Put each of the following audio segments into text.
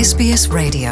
SBS Radio.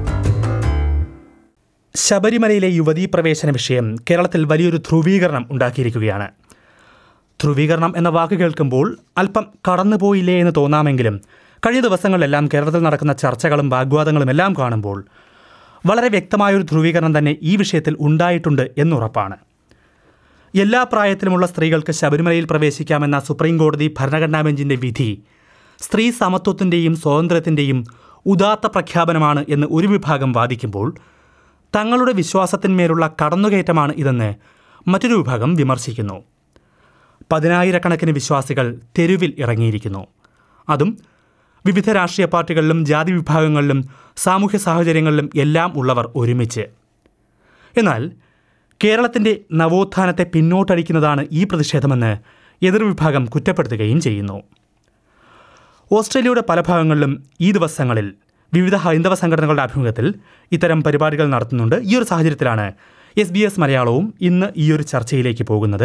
ശബരിമലയിലെ യുവതീ പ്രവേശന വിഷയം കേരളത്തിൽ വലിയൊരു ധ്രുവീകരണം ഉണ്ടാക്കിയിരിക്കുകയാണ് ധ്രുവീകരണം എന്ന വാക്ക് കേൾക്കുമ്പോൾ അല്പം കടന്നുപോയില്ലേ എന്ന് തോന്നാമെങ്കിലും കഴിഞ്ഞ ദിവസങ്ങളിലെല്ലാം കേരളത്തിൽ നടക്കുന്ന ചർച്ചകളും വാഗ്വാദങ്ങളും എല്ലാം കാണുമ്പോൾ വളരെ വ്യക്തമായൊരു ധ്രുവീകരണം തന്നെ ഈ വിഷയത്തിൽ ഉണ്ടായിട്ടുണ്ട് എന്നുറപ്പാണ് എല്ലാ പ്രായത്തിലുമുള്ള സ്ത്രീകൾക്ക് ശബരിമലയിൽ പ്രവേശിക്കാമെന്ന സുപ്രീം കോടതി ഭരണഘടനാ ബെഞ്ചിന്റെ വിധി സ്ത്രീ സമത്വത്തിൻ്റെയും സ്വാതന്ത്ര്യത്തിൻ്റെയും ഉദാത്ത പ്രഖ്യാപനമാണ് എന്ന് ഒരു വിഭാഗം വാദിക്കുമ്പോൾ തങ്ങളുടെ വിശ്വാസത്തിന്മേലുള്ള കടന്നുകയറ്റമാണ് ഇതെന്ന് മറ്റൊരു വിഭാഗം വിമർശിക്കുന്നു പതിനായിരക്കണക്കിന് വിശ്വാസികൾ തെരുവിൽ ഇറങ്ങിയിരിക്കുന്നു അതും വിവിധ രാഷ്ട്രീയ പാർട്ടികളിലും ജാതി വിഭാഗങ്ങളിലും സാമൂഹ്യ സാഹചര്യങ്ങളിലും എല്ലാം ഉള്ളവർ ഒരുമിച്ച് എന്നാൽ കേരളത്തിൻ്റെ നവോത്ഥാനത്തെ പിന്നോട്ടടിക്കുന്നതാണ് ഈ പ്രതിഷേധമെന്ന് എതിർവിഭാഗം കുറ്റപ്പെടുത്തുകയും ചെയ്യുന്നു ഓസ്ട്രേലിയയുടെ പല ഭാഗങ്ങളിലും ഈ ദിവസങ്ങളിൽ വിവിധ ഹൈന്ദവ സംഘടനകളുടെ ആഭിമുഖ്യത്തിൽ ഇത്തരം പരിപാടികൾ നടത്തുന്നുണ്ട് ഈ ഒരു സാഹചര്യത്തിലാണ് എസ് ബി എസ് മലയാളവും ഇന്ന് ഈ ഒരു ചർച്ചയിലേക്ക് പോകുന്നത്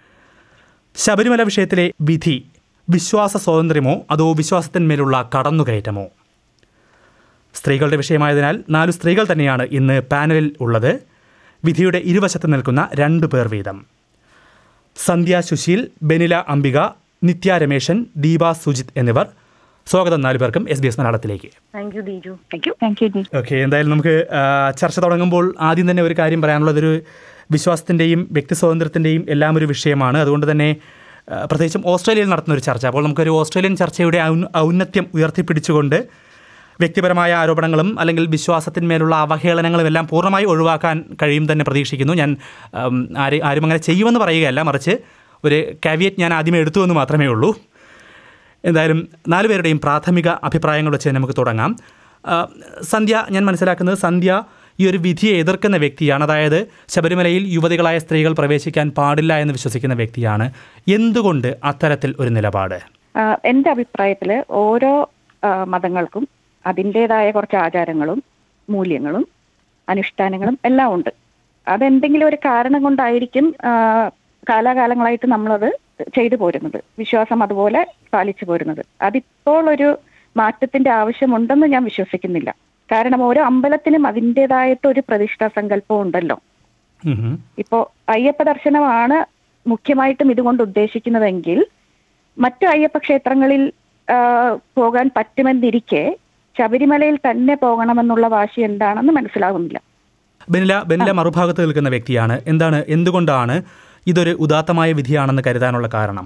ശബരിമല വിഷയത്തിലെ വിധി വിശ്വാസ സ്വാതന്ത്ര്യമോ അതോ വിശ്വാസത്തിന്മേലുള്ള കടന്നുകയറ്റമോ സ്ത്രീകളുടെ വിഷയമായതിനാൽ നാലു സ്ത്രീകൾ തന്നെയാണ് ഇന്ന് പാനലിൽ ഉള്ളത് വിധിയുടെ ഇരുവശത്ത് നിൽക്കുന്ന രണ്ടു പേർ വീതം സന്ധ്യ സുശീൽ ബെനില അംബിക നിത്യ രമേശൻ ദീപ സുജിത് എന്നിവർ സ്വാഗതം നാലുപേർക്കും എസ് ബി എസ് മലയാളത്തിലേക്ക് thank you Deeju thank you thank you ji okay എന്തായാലും നമുക്ക് ആ, ചർച്ച തുടങ്ങുമ്പോൾ ആദ്യം തന്നെ ഒരു കാര്യം പറയാനുള്ളത് ഒരു വിശ്വാസത്തിൻ്റെയും വ്യക്തി സ്വാതന്ത്ര്യത്തിൻ്റെയും എല്ലാം ഒരു വിഷയമാണ് അതുകൊണ്ട് തന്നെ ആ, പ്രത്യേകിച്ചും ഓസ്ട്രേലിയയിൽ നടത്തുന്ന ഒരു ചർച്ച അപ്പോൾ നമുക്കൊരു ഓസ്ട്രേലിയൻ ചർച്ചയുടെ ഔന്ന- ഔന്നത്യം ഉയർത്തിപ്പിടിച്ചുകൊണ്ട് വ്യക്തിപരമായ ആരോപണങ്ങളും അല്ലെങ്കിൽ വിശ്വാസത്തിന്മേലുള്ള അവഹേളനങ്ങളും എല്ലാം പൂർണ്ണമായി ഒഴിവാക്കാൻ കഴിയും തന്നെ പ്രതീക്ഷിക്കുന്നു ഞാൻ ഉം, ആരെ ആരും അങ്ങനെ ചെയ്യുമെന്ന് പറയുകയല്ല മറിച്ച് ഒരു കാവിയറ്റ് ഞാൻ ആദ്യമേ എടുത്തു എന്ന് മാത്രമേ ഉള്ളൂ എന്തായാലും നാലുപേരുടെയും പ്രാഥമിക അഭിപ്രായങ്ങൾ വെച്ച് നമുക്ക് തുടങ്ങാം ആ, സന്ധ്യ ഞാൻ മനസ്സിലാക്കുന്നത് സന്ധ്യ ഈ ഒരു വിധിയെ എതിർക്കുന്ന വ്യക്തിയാണ് അതായത് ശബരിമലയിൽ യുവതികളായ സ്ത്രീകൾ പ്രവേശിക്കാൻ പാടില്ല എന്ന് വിശ്വസിക്കുന്ന വ്യക്തിയാണ് എന്തുകൊണ്ട് അത്തരത്തിൽ ഒരു നിലപാട് ആഹ് എന്റെ അഭിപ്രായത്തിൽ ഓരോ ആഹ് മതങ്ങൾക്കും അതിൻ്റെതായ കുറച്ച് ആചാരങ്ങളും മൂല്യങ്ങളും അനുഷ്ഠാനങ്ങളും എല്ലാം ഉണ്ട് അതെന്തെങ്കിലും ഒരു കാരണം കൊണ്ടായിരിക്കും ആഹ് കാലാകാലങ്ങളായിട്ട് നമ്മളത് ചെയ്തു പോരുന്നത് വിശ്വാസം അതുപോലെ പാലിച്ചു പോരുന്നത് അതിപ്പോൾ ഒരു മാറ്റത്തിന്റെ ആവശ്യമുണ്ടെന്ന് ഞാൻ വിശ്വസിക്കുന്നില്ല കാരണം ഓരോ അമ്പലത്തിനും അതിൻ്റെതായിട്ട് ഒരു പ്രതിഷ്ഠാ സങ്കല്പം ഉണ്ടല്ലോ ഉം ഹും. ഇപ്പോ അയ്യപ്പ ദർശനമാണ് മുഖ്യമായിട്ടും ഇതുകൊണ്ട് ഉദ്ദേശിക്കുന്നതെങ്കിൽ മറ്റു അയ്യപ്പ ക്ഷേത്രങ്ങളിൽ ആ, പോകാൻ പറ്റുമെന്നിരിക്കെ ശബരിമലയിൽ തന്നെ പോകണമെന്നുള്ള വാശി എന്താണെന്ന് മനസ്സിലാകുന്നില്ല ബെനില ബെനില മറുഭാഗത്ത് നിൽക്കുന്ന വ്യക്തിയാണ് എന്താണ് എന്തുകൊണ്ടാണ് ഇതൊരു ഉദാത്തമായ വിധിയാണെന്ന് കരുതാനുള്ള കാരണം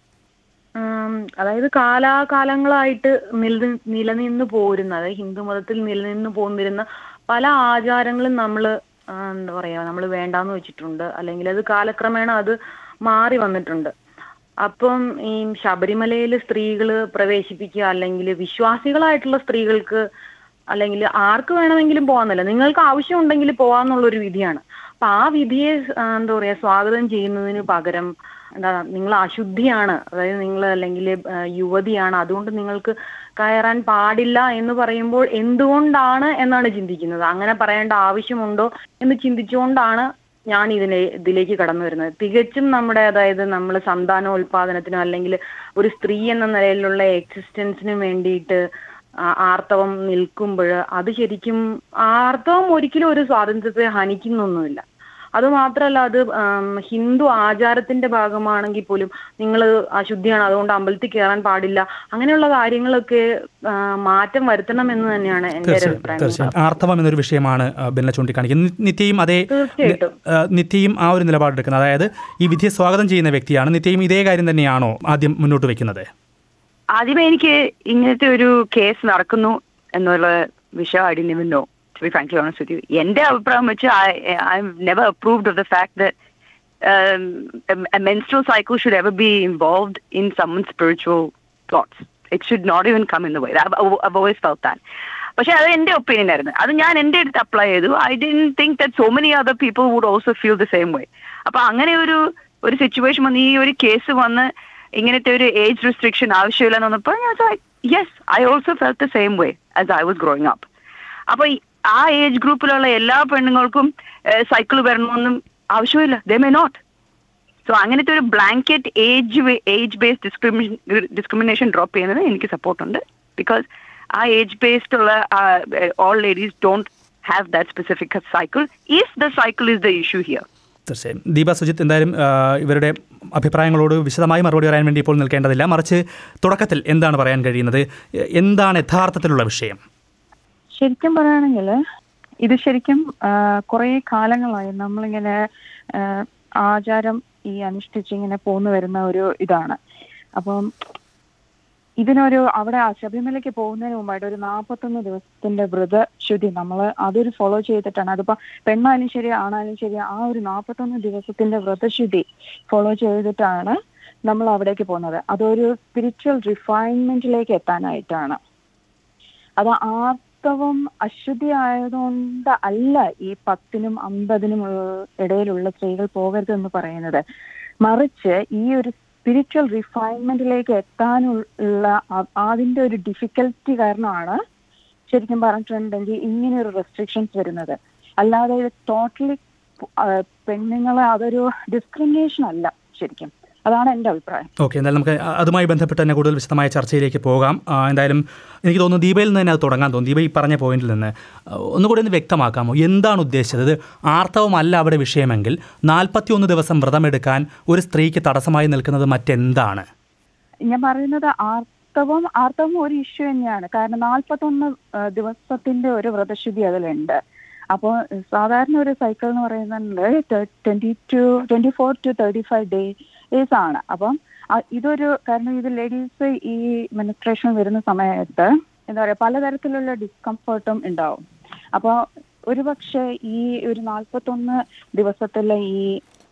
ആം, അതായത് കാലാകാലങ്ങളായിട്ട് നില നിലനിന്ന് പോരുന്ന അതായത് ഹിന്ദു മതത്തിൽ നിലനിന്ന് പോന്നിരുന്ന പല ആചാരങ്ങളും നമ്മൾ എന്താ പറയാ നമ്മൾ വേണ്ടാന്ന് വെച്ചിട്ടുണ്ട് അല്ലെങ്കിൽ അത് കാലക്രമേണ അത് മാറി വന്നിട്ടുണ്ട് അപ്പം ഈ ശബരിമലയിൽ സ്ത്രീകൾ പ്രവേശിപ്പിക്കുക അല്ലെങ്കിൽ വിശ്വാസികളായിട്ടുള്ള സ്ത്രീകൾക്ക് അല്ലെങ്കിൽ ആർക്ക് വേണമെങ്കിലും പോകാന്നല്ല നിങ്ങൾക്ക് ആവശ്യമുണ്ടെങ്കിൽ പോവാന്നുള്ളൊരു വിധിയാണ് അപ്പൊ ആ വിധിയെ ആ, എന്താ പറയാ സ്വാഗതം ചെയ്യുന്നതിന് പകരം എന്താ നിങ്ങൾ അശുദ്ധിയാണ് അതായത് നിങ്ങൾ അല്ലെങ്കിൽ ആ, യുവതിയാണ് അതുകൊണ്ട് നിങ്ങൾക്ക് കയറാൻ പാടില്ല എന്ന് പറയുമ്പോൾ എന്തുകൊണ്ടാണ് എന്നാണ് ചിന്തിക്കുന്നത് അങ്ങനെ പറയേണ്ട ആവശ്യമുണ്ടോ എന്ന് ചിന്തിച്ചുകൊണ്ടാണ് ഞാൻ ഇതിനെ ഇതിലേക്ക് കടന്നു വരുന്നത് തികച്ചും നമ്മുടെ അതായത് നമ്മൾ സന്താനോൽപാദനത്തിനോ അല്ലെങ്കിൽ ഒരു സ്ത്രീ എന്ന നിലയിലുള്ള എക്സിസ്റ്റൻസിനും വേണ്ടിയിട്ട് ആ- ആർത്തവം നിൽക്കുമ്പോൾ അത് ശരിക്കും ആർത്തവം ഒരിക്കലും ഒരു സ്വാതന്ത്ര്യത്തെ ഹനിക്കുന്നൊന്നുമില്ല അത് മാത്രമല്ല അത് ആം, ഹിന്ദു ആചാരത്തിന്റെ ഭാഗമാണെങ്കിൽ പോലും നിങ്ങൾ അശുദ്ധിയാണ് അതുകൊണ്ട് അമ്പലത്തിൽ കയറാൻ പാടില്ല അങ്ങനെയുള്ള കാര്യങ്ങളൊക്കെ ആ, മാറ്റം വരുത്തണം എന്ന് തന്നെയാണ് എന്റെ ഒരു തീർച്ചയായും അഭിപ്രായം തീർച്ചയായും ആർത്തവം എന്നൊരു വിഷയമാണ് ആ, ബെനില ചൂണ്ടിക്കാണിക്കുന്നത് നി- നിത്യയും അതേ തീർച്ചയായിട്ടും. ആ, നിത്യയും ആ ഒരു നിലപാടെടുക്കുന്നത് അതായത് ഈ വിധിയെ സ്വാഗതം ചെയ്യുന്ന വ്യക്തിയാണ് നിത്യയും ഇതേ കാര്യം തന്നെയാണോ ആദ്യം മുന്നോട്ട് വെക്കുന്നത് ആദ്യമേ എനിക്ക് ഇങ്ങനത്തെ ഒരു കേസ് നടക്കുന്നു എന്നുള്ള വിഷയം I didn't even know to be frankly honest with you എന്റെ അഭിപ്രായം വെച്ച് I I never approved of the fact that menstrual cycle should ever be involved in some spiritual plots it should not even come in the way avoids felt that പക്ഷെ അത് എന്റെ opinion ആയിരുന്നു അത് ഞാൻ എന്റെ അടുത്ത് അപ്ലൈ ചെയ്തു I didn't think that so many other people would also feel the same way അപ്പൊ അങ്ങനെ ഒരു ഒരു സിറ്റുവേഷൻ വന്ന് ഈ ഒരു കേസ് വന്ന് ഇങ്ങനത്തെ ഒരു ഏജ് റെസ്ട്രിക്ഷൻ ആവശ്യമില്ലെന്ന് വന്നപ്പോൾ ഞാൻ yes I also felt the same way as I was growing up അപ്പൊ ഈ- ആ ഏജ് ഗ്രൂപ്പിലുള്ള എല്ലാ പെണ്ണുങ്ങൾക്കും സൈക്കിൾ വരണമെന്നും ആവശ്യമില്ല ദേ മേ നോട്ട് സോ അങ്ങനത്തെ ഒരു blanket age age based discrimination discrimination drop ചെയ്യുന്നത് എനിക്ക് സപ്പോർട്ടുണ്ട് ബിക്കോസ് ആ ഏജ് ബേസ്ഡ് ഉള്ള all ladies don't have that specific cycle if the cycle is the issue here തീർച്ചയായും ദീപ സുജിത്ത് എന്തായാലും ആ, ഇവരുടെ അഭിപ്രായങ്ങളോട് വിശദമായി മറുപടി പറയാൻ വേണ്ടി ഇപ്പോൾ നിൽക്കേണ്ടതില്ല മറിച്ച് തുടക്കത്തിൽ എന്താണ് പറയാൻ കഴിയുന്നത് എ- എന്താണ് യഥാർത്ഥത്തിലുള്ള വിഷയം ശരിക്കും പറയുകയാണെങ്കിൽ ഇത് ശരിക്കും കുറേ കാലങ്ങളായി നമ്മളിങ്ങനെ ആ, ആചാരം ഈ അനുഷ്ഠിച്ച് ഇങ്ങനെ പോന്നു വരുന്ന ഒരു ഇതാണ് അപ്പം ഇതിനൊരു അവിടെ ശബരിമലയ്ക്ക് പോകുന്നതിന് മുമ്പായിട്ട് ഒരു നാൽപ്പത്തൊന്ന് ദിവസത്തിന്റെ വ്രതശുദ്ധി നമ്മൾ അതൊരു ഫോളോ ചെയ്തിട്ടാണ് അതിപ്പോ പെണ്ണായാലും ശരി ആണായാലും ശരി ആ ഒരു നാൽപ്പത്തൊന്ന് ദിവസത്തിന്റെ വ്രതശുദ്ധി ഫോളോ ചെയ്തിട്ടാണ് നമ്മൾ അവിടേക്ക് പോകുന്നത് അതൊരു സ്പിരിച്വൽ റിഫൈൻമെന്റിലേക്ക് എത്താനായിട്ടാണ് അത് ആർത്തവം അശുദ്ധി ആയതുകൊണ്ട് അല്ല ഈ പത്തിനും അമ്പതിനും ഉള്ള- ഇടയിലുള്ള സ്ത്രീകൾ പോകരുതെന്ന് പറയുന്നത് മറിച്ച് ഈ ഒരു സ്പിരിച്വൽ റിഫൈൻമെന്റിലേക്ക് എത്താനുള്ള അ- അതിന്റെ ഒരു ഡിഫിക്കൽറ്റി കാരണമാണ് ശരിക്കും പറഞ്ഞിട്ടുണ്ടെങ്കിൽ ഇങ്ങനെ ഒരു റെസ്ട്രിക്ഷൻസ് വരുന്നത് അല്ലാതെ ടോട്ടലി പെണ്ണുങ്ങളെ അതൊരു ഡിസ്ക്രിമിനേഷൻ അല്ല ശരിക്കും അതാണ് എൻ്റെ അഭിപ്രായം ഓക്കെ എന്തായാലും നമുക്ക് അ- അതുമായി ബന്ധപ്പെട്ട് തന്നെ കൂടുതൽ വിശദമായ ചർച്ചയിലേക്ക് പോകാം ആ, എന്തായാലും എനിക്ക് തോന്നുന്നു ദീപയിൽ നിന്ന് തന്നെ അത് തുടങ്ങാൻ തോന്നുന്നു ദീപ ഈ പറഞ്ഞ പോയിന്റിൽ നിന്ന് ആ, ഒന്നുകൂടി ഒന്ന് വ്യക്തമാക്കാമോ എന്താണ് ഉദ്ദേശിച്ചത് ഇത് ആർത്തവമല്ല അവിടെ വിഷയമെങ്കിൽ നാൽപ്പത്തിയൊന്ന് ദിവസം വ്രതമെടുക്കാൻ ഒരു സ്ത്രീക്ക് തടസ്സമായി നിൽക്കുന്നത് മറ്റെന്താണ് ഞാൻ പറയുന്നത് ആർത്തവം ആർത്തവം ഒരു ഇഷ്യൂ തന്നെയാണ് കാരണം നാൽപ്പത്തൊന്ന് ദിവസത്തിന്റെ ഒരു വ്രതശുദ്ധി അതിലുണ്ട് അപ്പോൾ സാധാരണ ഒരു സൈക്കിൾ എന്ന് പറയുന്നത് twenty two twenty four to thirty five days ആണ് അപ്പം അ- ഇതൊരു കാരണം ഇത് ലേഡീസ് ഈ മെനിസ്ട്രേഷൻ വരുന്ന സമയത്ത് എന്താ പറയുക പലതരത്തിലുള്ള ഡിസ്കംഫർട്ടും ഉണ്ടാവും അപ്പോൾ ഒരുപക്ഷെ ഈ ഒരു നാൽപ്പത്തൊന്ന് ദിവസത്തിലെ ഈ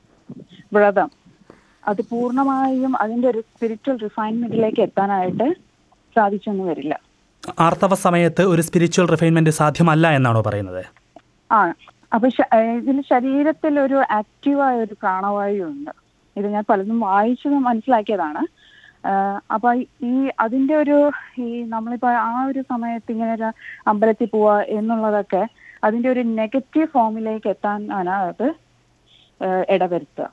വ്രതം അത് പൂർണ്ണമായും അതിന്റെ ഒരു സ്പിരിച്വൽ റിഫൈൻമെന്റിലേക്ക് എത്താനായിട്ട് സാധിച്ചൊന്നും വരില്ല ആർത്തവ സമയത്ത് ഒരു സ്പിരിച്വൽ റിഫൈൻമെന്റ് സാധ്യമല്ല എന്നാണോ പറയുന്നത് ആ അപ്പൊ ശ- ഏഹ് ഇതിൽ ശരീരത്തിൽ ഒരു ആക്റ്റീവായ ഒരു പ്രാണവായു ഉണ്ട് ഇത് ഞാൻ പലതും വായിച്ചത് മനസ്സിലാക്കിയതാണ് ആഹ് അപ്പൊ ഈ അതിന്റെ ഒരു ഈ നമ്മളിപ്പോ ആ ഒരു സമയത്ത് ഇങ്ങനെ ഒരു അമ്പലത്തിൽ പോവുക എന്നുള്ളതൊക്കെ അതിന്റെ ഒരു നെഗറ്റീവ് ഫോമിലേക്ക് എത്താൻ ആണ് അത് ഏഹ് ഇടവരുത്തുക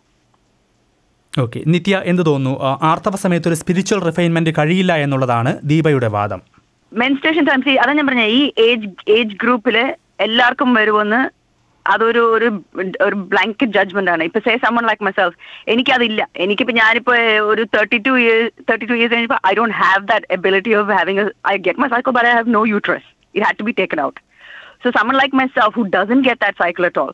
ഓക്കെ നിത്യ എന്ത് തോന്നുന്നു ആ, ആർത്തവ സമയത്ത് ഒരു സ്പിരിച്വൽ റിഫൈൻമെന്റ് കഴിയില്ല എന്നുള്ളതാണ് ദീപയുടെ വാദം മെൻസ്ട്രേഷൻ ടൈംസ് അതാ ഞാൻ പറഞ്ഞ ഈ ഏജ് ഏജ് ഗ്രൂപ്പില് എല്ലാവർക്കും വരുമെന്ന് അതൊരു ഒരു ഒരു ബ്ലാങ്കറ്റ് ജഡ്ജ്മെന്റ് ആണ് ഇപ്പൊ സേ സമ്മൺ ലൈക്ക് മൈസെൽഫ് എനിക്കതില്ല എനിക്കിപ്പോ ഞാനിപ്പോ ഒരു thirty two years thirty two years കഴിഞ്ഞപ്പോ I don't have that ability of having I get my cycle but I have no uterus it had to be taken out so someone like myself who doesn't get that cycle at all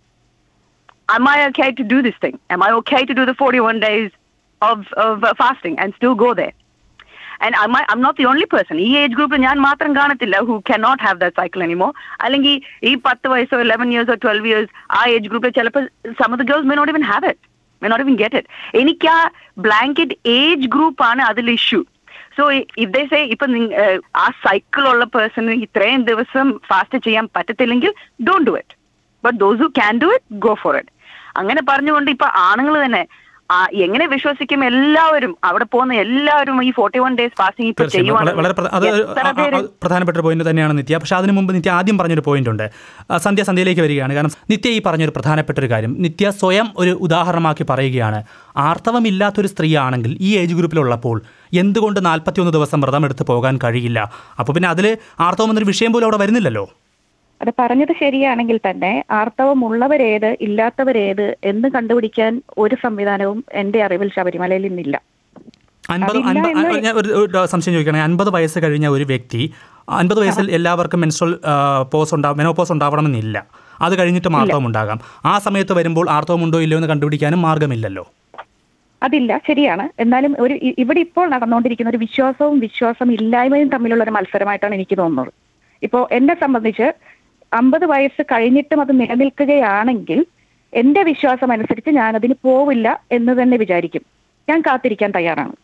am I okay to do this thing? Am I okay to do the 41 days of, of uh, fasting and still go there? And am I, I'm not the only person. ഈ age ഗ്രൂപ്പിൽ ഞാൻ മാത്രം കാണത്തില്ല who cannot have that cycle anymore. അല്ലെങ്കിൽ ഈ പത്ത് വയസ്സോ eleven ഇയേഴ്സോ ട്വൽവ് ഇയേഴ്സ് ആ ഏജ് ഗ്രൂപ്പിൽ ചിലപ്പോൾ some of the girls may not even have it may not even get it എനിക്ക് ആ ബ്ലാങ്കറ്റ് ഏജ് ഗ്രൂപ്പ് ആണ് അതിൽ issue so if they say ഇപ്പൊ നിങ്ങ- ഏഹ് ആ സൈക്കിൾ ഉള്ള പേഴ്സണ് ഇത്രയും ദിവസം ഫാസ്റ്റ് ചെയ്യാൻ പറ്റത്തില്ലെങ്കിൽ don't do it but those who can do it go for it അങ്ങനെ പറഞ്ഞുകൊണ്ട് ഇപ്പൊ ആണുങ്ങൾ തന്നെ ആ, എങ്ങനെ വിശ്വസിക്കും എല്ലാവരും അവിടെ പോകുന്ന എല്ലാവരും ഈ ഫോർട്ടി വൺ ഡേയ്സ് ഫാസ്റ്റിംഗ് ഇപ്പൊ തീർച്ചയായും വളരെ വളരെ പ്ര- അത് ചെയ്യുവാണെങ്കിൽ എത്ര ആ- ആ- പേര് ആ പ്രധാനപ്പെട്ട ഒരു പോയിന്റ് തന്നെയാണ് നിത്യ പക്ഷേ അതിന് മുമ്പ് നിത്യ ആദ്യം പറഞ്ഞൊരു പോയിന്റ് ഉണ്ട് ആ, സന്ധ്യ സന്ധ്യയിലേക്ക് വരികയാണ് കാരണം നിത്യ ഈ പറഞ്ഞൊരു പ്രധാനപ്പെട്ട ഒരു കാര്യം നിത്യ സ്വയം ഒരു ഉദാഹരണമാക്കി പറയുകയാണ് ആർത്തവമില്ലാത്തൊരു സ്ത്രീയാണെങ്കിൽ ഈ ഏജ് ഗ്രൂപ്പിലുള്ളപ്പോൾ എന്തുകൊണ്ട് നാൽപ്പത്തിയൊന്ന് ദിവസം വ്രതം എടുത്ത് പോകാൻ കഴിയില്ല അപ്പോൾ പിന്നെ അതിൽ ആർത്തവം എന്നൊരു വിഷയം പോലും അവിടെ വരുന്നില്ലല്ലോ അത് പറഞ്ഞത് ശരിയാണെങ്കിൽ തന്നെ ആർത്തവമുള്ളവരേത് ഇല്ലാത്തവരേത് എന്ന് കണ്ടുപിടിക്കാൻ ഒരു സംവിധാനവും എന്റെ അറിവിൽ ശബരിമലയിൽ ഇന്നില്ല അൻപത് അതില്ല അൻപത് എന്ന് ഞാൻ ഒരു ഒരു സംശയം ചോദിക്കുകയാണെങ്കിൽ അൻപത് വയസ്സ് കഴിഞ്ഞ ഒരു വ്യക്തി അൻപത് വയസ്സിൽ എല്ലാവർക്കും മെൻസ്ട്രൽ പോസ് ഉണ്ടാവും മെനോപോസ് ഉണ്ടാവണമെന്നില്ല അത് കഴിഞ്ഞിട്ടും ആർത്തവം ഉണ്ടാകാം ആ സമയത്ത് വരുമ്പോൾ ആർത്തവം ഉണ്ടോ ഇല്ലയോ എന്ന് കണ്ടുപിടിക്കാനും മാർഗമില്ലല്ലോ അതില്ല ശരിയാണ് എന്നാലും ഒരു ഇ- ഇവിടെ ഇപ്പോൾ നടന്നുകൊണ്ടിരിക്കുന്ന ഒരു വിശ്വാസവും വിശ്വാസം ഇല്ലായ്മയും തമ്മിലുള്ള ഒരു മത്സരമായിട്ടാണ് എനിക്ക് തോന്നുന്നത് ഇപ്പോൾ എന്നെ സംബന്ധിച്ച് അമ്പത് വയസ്സ് കഴിഞ്ഞിട്ടും അത് നിലനിൽക്കുകയാണെങ്കിൽ എന്റെ വിശ്വാസം അനുസരിച്ച് ഞാൻ അതിന് പോവില്ല എന്ന് തന്നെ വിചാരിക്കും ഞാൻ കാത്തിരിക്കാൻ തയ്യാറാണ്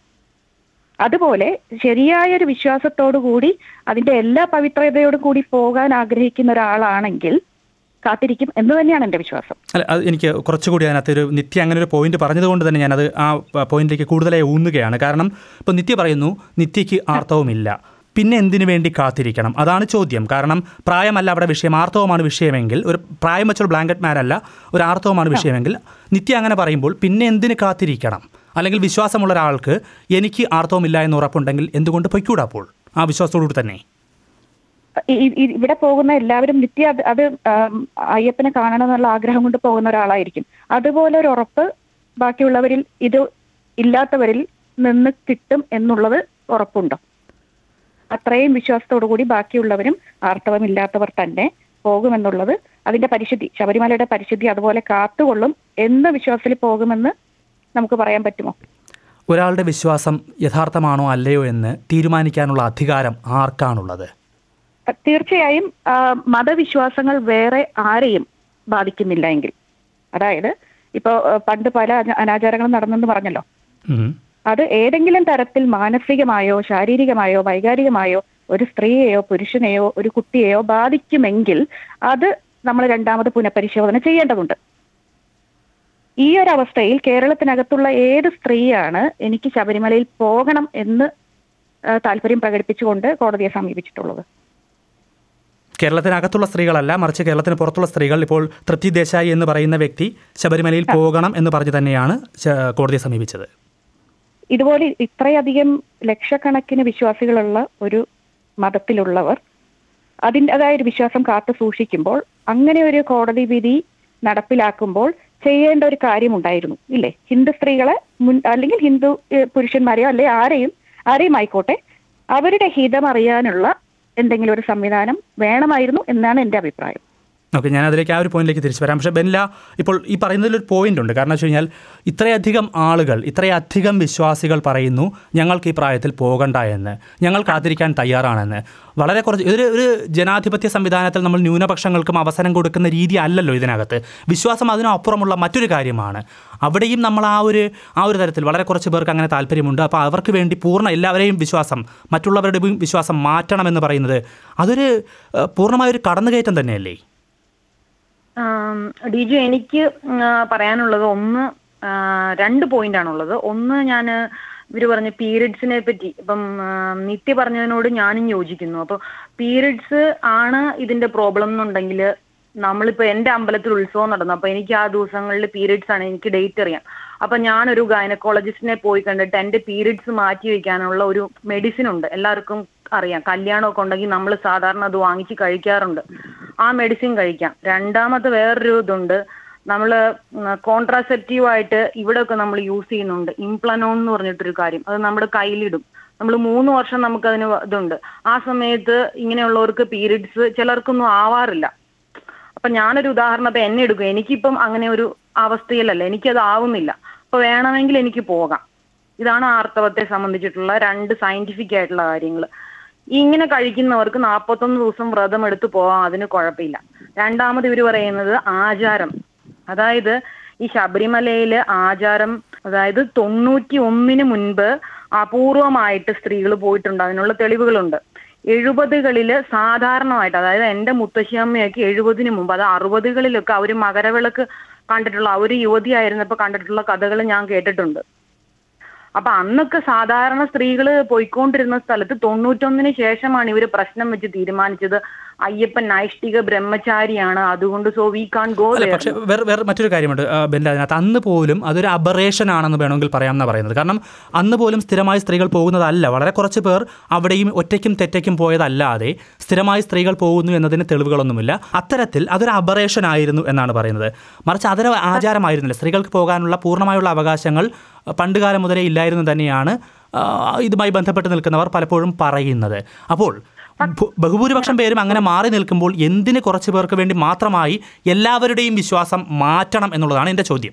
അതുപോലെ ശരിയായ ഒരു വിശ്വാസത്തോടു കൂടി അതിന്റെ എല്ലാ പവിത്രതയോടും കൂടി പോകാൻ ആഗ്രഹിക്കുന്ന ഒരാളാണെങ്കിൽ കാത്തിരിക്കും എന്ന് തന്നെയാണ് എന്റെ വിശ്വാസം അല്ല അത് എനിക്ക് കുറച്ചുകൂടി അതിനകത്ത് ഒരു നിത്യ അങ്ങനെ ഒരു പോയിന്റ് പറഞ്ഞതുകൊണ്ട് തന്നെ ഞാനത് ആ പോയിന്റിലേക്ക് കൂടുതലായി ഊന്നുകയാണ് കാരണം ഇപ്പോൾ നിത്യ പറയുന്നു നിത്യയ്ക്ക് ആർത്തവമില്ല പിന്നെ എന്തിനു വേണ്ടി കാത്തിരിക്കണം അതാണ് ചോദ്യം കാരണം പ്രായമല്ല അവിടെ വിഷയം ആർത്തവമാണ് വിഷയമെങ്കിൽ ഒരു പ്രായം വെച്ചൊരു ബ്ലാങ്കറ്റ് മാനല്ല ഒരു ആർത്തവമാണ് വിഷയമെങ്കിൽ നിത്യ അങ്ങനെ പറയുമ്പോൾ പിന്നെ എന്തിന് കാത്തിരിക്കണം അല്ലെങ്കിൽ വിശ്വാസമുള്ള ഒരാൾക്ക് എനിക്ക് ആർത്തവമില്ല എന്ന് ഉറപ്പുണ്ടെങ്കിൽ എന്തുകൊണ്ട് പൊയ്ക്കൂടാ അപ്പോൾ ആ വിശ്വാസത്തോടുകൂടി തന്നെ ഈ- ഈ- ഇവിടെ പോകുന്ന എല്ലാവരും നിത്യ അത് അത് ആം, അയ്യപ്പനെ കാണണം എന്നുള്ള ആഗ്രഹം കൊണ്ട് പോകുന്ന ഒരാളായിരിക്കും അതുപോലെ ഒരു ഉറപ്പ് ബാക്കിയുള്ളവരിൽ ഇത് ഇല്ലാത്തവരിൽ നിന്ന് കിട്ടും എന്നുള്ളത് ഉറപ്പുണ്ടോ അത്രയും വിശ്വാസത്തോടു കൂടി ബാക്കിയുള്ളവരും ആർത്തവമില്ലാത്തവർ തന്നെ പോകുമെന്നുള്ളത് അതിന്റെ പരിശുദ്ധി ശബരിമലയുടെ പരിശുദ്ധി അതുപോലെ കാത്തുകൊള്ളും എന്ന വിശ്വാസത്തിൽ പോകുമെന്ന് നമുക്ക് പറയാൻ പറ്റുമോ ഒരാളുടെ വിശ്വാസം യഥാർത്ഥമാണോ അല്ലയോ എന്ന് തീരുമാനിക്കാനുള്ള അധികാരം ആർക്കാണുള്ളത് തീർച്ചയായും ആ, മതവിശ്വാസങ്ങൾ വേറെ ആരെയും ബാധിക്കുന്നില്ല എങ്കിൽ അതായത് ഇപ്പോ ആ, പണ്ട് പല അന- അനാചാരങ്ങളും നടന്നെന്ന് പറഞ്ഞല്ലോ ഉം. അത് ഏതെങ്കിലും തരത്തിൽ മാനസികമായോ ശാരീരികമായോ വൈകാരികമായോ ഒരു സ്ത്രീയെയോ പുരുഷനെയോ ഒരു കുട്ടിയെയോ ബാധിക്കുമെങ്കിൽ അത് നമ്മൾ രണ്ടാമത് പുനഃപരിശോധന ചെയ്യേണ്ടതുണ്ട് ഈ ഒരു അവസ്ഥയിൽ കേരളത്തിനകത്തുള്ള ഏത് സ്ത്രീയാണ് എനിക്ക് ശബരിമലയിൽ പോകണം എന്ന് ആ, താല്പര്യം പ്രകടിപ്പിച്ചുകൊണ്ട് കോടതിയെ സമീപിച്ചിട്ടുള്ളത് കേരളത്തിനകത്തുള്ള സ്ത്രീകളല്ല മറിച്ച് കേരളത്തിന് പുറത്തുള്ള സ്ത്രീകൾ ഇപ്പോൾ തൃപ്തി ദേശായി എന്ന് പറയുന്ന വ്യക്തി ശബരിമലയിൽ പോകണം എന്ന് പറഞ്ഞ് തന്നെയാണ് ശ- കോടതിയെ സമീപിച്ചത് ഇതുപോലെ ഇത്രയധികം ലക്ഷക്കണക്കിന് വിശ്വാസികളുള്ള ഒരു മതത്തിലുള്ളവർ അതിൻ്റെതായ ഒരു വിശ്വാസം കാത്തു സൂക്ഷിക്കുമ്പോൾ അങ്ങനെ ഒരു കോടതി വിധി നടപ്പിലാക്കുമ്പോൾ ചെയ്യേണ്ട ഒരു കാര്യമുണ്ടായിരുന്നു ഇല്ലേ ഹിന്ദു സ്ത്രീകളെ മുൻ അല്ലെങ്കിൽ ഹിന്ദു ഏഹ്, പുരുഷന്മാരെയോ അല്ലെ ആരെയും ആരെയും ആയിക്കോട്ടെ അവരുടെ ഹിതം അറിയാനുള്ള എന്തെങ്കിലും ഒരു സംവിധാനം വേണമായിരുന്നു എന്നാണ് എൻ്റെ അഭിപ്രായം ഓക്കെ ഞാൻ അതിലേക്ക് ആ ഒരു പോയിന്റിലേക്ക് തിരിച്ചു വരാം പക്ഷേ ബെനില ഇപ്പോൾ ഈ പറയുന്നതിലൊരു പോയിന്റ് ഉണ്ട് കാരണം വെച്ച് കഴിഞ്ഞാൽ ഇത്രയധികം ആളുകൾ ഇത്രയധികം വിശ്വാസികൾ പറയുന്നു ഞങ്ങൾക്ക് ഈ പ്രായത്തിൽ പോകണ്ട എന്ന് ഞങ്ങൾ കാത്തിരിക്കാൻ തയ്യാറാണെന്ന് വളരെ കുറച്ച് ഇതൊരു ഒരു ജനാധിപത്യ സംവിധാനത്തിൽ നമ്മൾ ന്യൂനപക്ഷങ്ങൾക്കും അവസരം കൊടുക്കുന്ന രീതി അല്ലല്ലോ ഇതിനകത്ത് വിശ്വാസം അതിനപ്പുറമുള്ള മറ്റൊരു കാര്യമാണ് അവിടെയും നമ്മൾ ആ ഒരു ആ ഒരു തരത്തിൽ വളരെ കുറച്ച് പേർക്ക് അങ്ങനെ താല്പര്യമുണ്ട് അപ്പോൾ അവർക്ക് വേണ്ടി പൂർണ്ണ എല്ലാവരെയും വിശ്വാസം മറ്റുള്ളവരുടെയും വിശ്വാസം മാറ്റണമെന്ന് പറയുന്നത് അതൊരു ഏഹ്, പൂർണ്ണമായൊരു കടന്നുകയറ്റം തന്നെയല്ലേ ഡിജു എനിക്ക് ഉം, ആ, പറയാനുള്ളത് ഒന്ന് ആ, രണ്ട് പോയിന്റ് ആണുള്ളത് ഒന്ന് ഞാൻ ഇവര് പറഞ്ഞ പീരിയഡ്സിനെ പറ്റി ഇപ്പം ആ, നിത്യ പറഞ്ഞതിനോട് ഞാനും യോജിക്കുന്നു അപ്പൊ പീരിയഡ്സ് ആണ് ഇതിന്റെ പ്രോബ്ലം എന്നുണ്ടെങ്കിൽ നമ്മളിപ്പോ എന്റെ അമ്പലത്തിൽ ഉത്സവം നടന്നു അപ്പൊ എനിക്ക് ആ ദിവസങ്ങളിൽ പീരിയഡ്സ് ആണ് എനിക്ക് ഡേറ്റ് അറിയാം അപ്പൊ ഞാനൊരു ഗൈനക്കോളജിസ്റ്റിനെ പോയി കണ്ടിട്ട് എന്റെ പീരിയഡ്സ് മാറ്റി വെക്കാനുള്ള ഒരു മെഡിസിൻ ഉണ്ട് എല്ലാവർക്കും അറിയാം കല്യാണമൊക്കെ ഉണ്ടെങ്കിൽ നമ്മൾ സാധാരണ അത് വാങ്ങിച്ച് കഴിക്കാറുണ്ട് ആ മെഡിസിൻ കഴിക്കാം രണ്ടാമത്തെ വേറൊരു ഇതുണ്ട് നമ്മൾ കോൺട്രാസെപ്റ്റീവ് ആയിട്ട് ഇവിടെയൊക്കെ നമ്മൾ യൂസ് ചെയ്യുന്നുണ്ട് ഇംപ്ലനോൺ എന്ന് പറഞ്ഞിട്ടൊരു കാര്യം അത് നമ്മുടെ കയ്യിലിടും നമ്മൾ മൂന്ന് വർഷം നമുക്കതിന് ഇതുണ്ട് ആ സമയത്ത് ഇങ്ങനെയുള്ളവർക്ക് പീരിയഡ്സ് ചിലർക്കൊന്നും ആവാറില്ല അപ്പൊ ഞാനൊരു ഉദാഹരണത്തെ എന്നെ എടുക്കും എനിക്കിപ്പം അങ്ങനെ ഒരു അവസ്ഥയിലല്ല എനിക്കത് ആവുന്നില്ല അപ്പൊ വേണമെങ്കിൽ എനിക്ക് പോകാം ഇതാണ് ആർത്തവത്തെ സംബന്ധിച്ചിട്ടുള്ള രണ്ട് സയന്റിഫിക് ആയിട്ടുള്ള കാര്യങ്ങൾ ഇങ്ങനെ കഴിക്കുന്നവർക്ക് നാൽപ്പത്തൊന്ന് ദിവസം വ്രതം എടുത്ത് പോവാം അതിന് കുഴപ്പമില്ല രണ്ടാമത് ഇവർ പറയുന്നത് ആചാരം അതായത് ഈ ശബരിമലയില് ആചാരം അതായത് തൊണ്ണൂറ്റി ഒന്നിന് മുൻപ് അപൂർവമായിട്ട് സ്ത്രീകൾ പോയിട്ടുണ്ട് അതിനുള്ള തെളിവുകളുണ്ട് എഴുപതുകളില് സാധാരണമായിട്ട് അതായത് എന്റെ മുത്തശ്ശിയമ്മയൊക്കെ എഴുപതിന് മുമ്പ് അത് അറുപതുകളിലൊക്കെ അവര് മകരവിളക്ക് കണ്ടിട്ടുള്ള അവര് യുവതിയായിരുന്നപ്പോ കണ്ടിട്ടുള്ള കഥകൾ ഞാൻ കേട്ടിട്ടുണ്ട് അപ്പൊ അന്നൊക്കെ സാധാരണ സ്ത്രീകൾ പോയിക്കൊണ്ടിരുന്ന സ്ഥലത്ത് തൊണ്ണൂറ്റൊന്നിന് ശേഷമാണ് ഇവര് പ്രശ്നം വെച്ച് തീരുമാനിച്ചത് അയ്യപ്പൻ നൈഷ്ഠിക ബ്രഹ്മചാരിയാണ് അതുകൊണ്ട് സോ വി കാൺ ഗോ അല്ല പക്ഷേ വേറെ വേറെ മറ്റൊരു കാര്യമുണ്ട് ആ, ബെല്ല അതിനകത്ത് അന്ന് പോലും അതൊരു അബറേഷൻ ആണെന്ന് വേണമെങ്കിൽ പറയാമെന്നാണ് പറയുന്നത് കാരണം അന്ന് പോലും സ്ഥിരമായി സ്ത്രീകൾ പോകുന്നതല്ല വളരെ കുറച്ച് പേർ അവിടെയും ഒറ്റയ്ക്കും തെറ്റയ്ക്കും പോയതല്ലാതെ സ്ഥിരമായി സ്ത്രീകൾ പോകുന്നു എന്നതിന് തെളിവുകളൊന്നുമില്ല അത്തരത്തിൽ അതൊരു അബറേഷൻ ആയിരുന്നു എന്നാണ് പറയുന്നത് മറിച്ച് അതൊരു ആചാരമായിരുന്നില്ല സ്ത്രീകൾക്ക് പോകാനുള്ള പൂർണ്ണമായുള്ള അവകാശങ്ങൾ ആ, പണ്ടുകാലം മുതലേ ഇല്ലായിരുന്നു തന്നെയാണ് ആ, ഇതുമായി ബന്ധപ്പെട്ട് നിൽക്കുന്നവർ പലപ്പോഴും പറയുന്നത് അപ്പോൾ ഭൂ- ബഹുഭൂരിപക്ഷം പേരും അങ്ങനെ മാറി നിൽക്കുമ്പോൾ എന്തിന് കുറച്ച് പേർക്ക് വേണ്ടി മാത്രമായി എല്ലാവരുടെയും വിശ്വാസം മാറ്റണം എന്നുള്ളതാണ് എൻ്റെ ചോദ്യം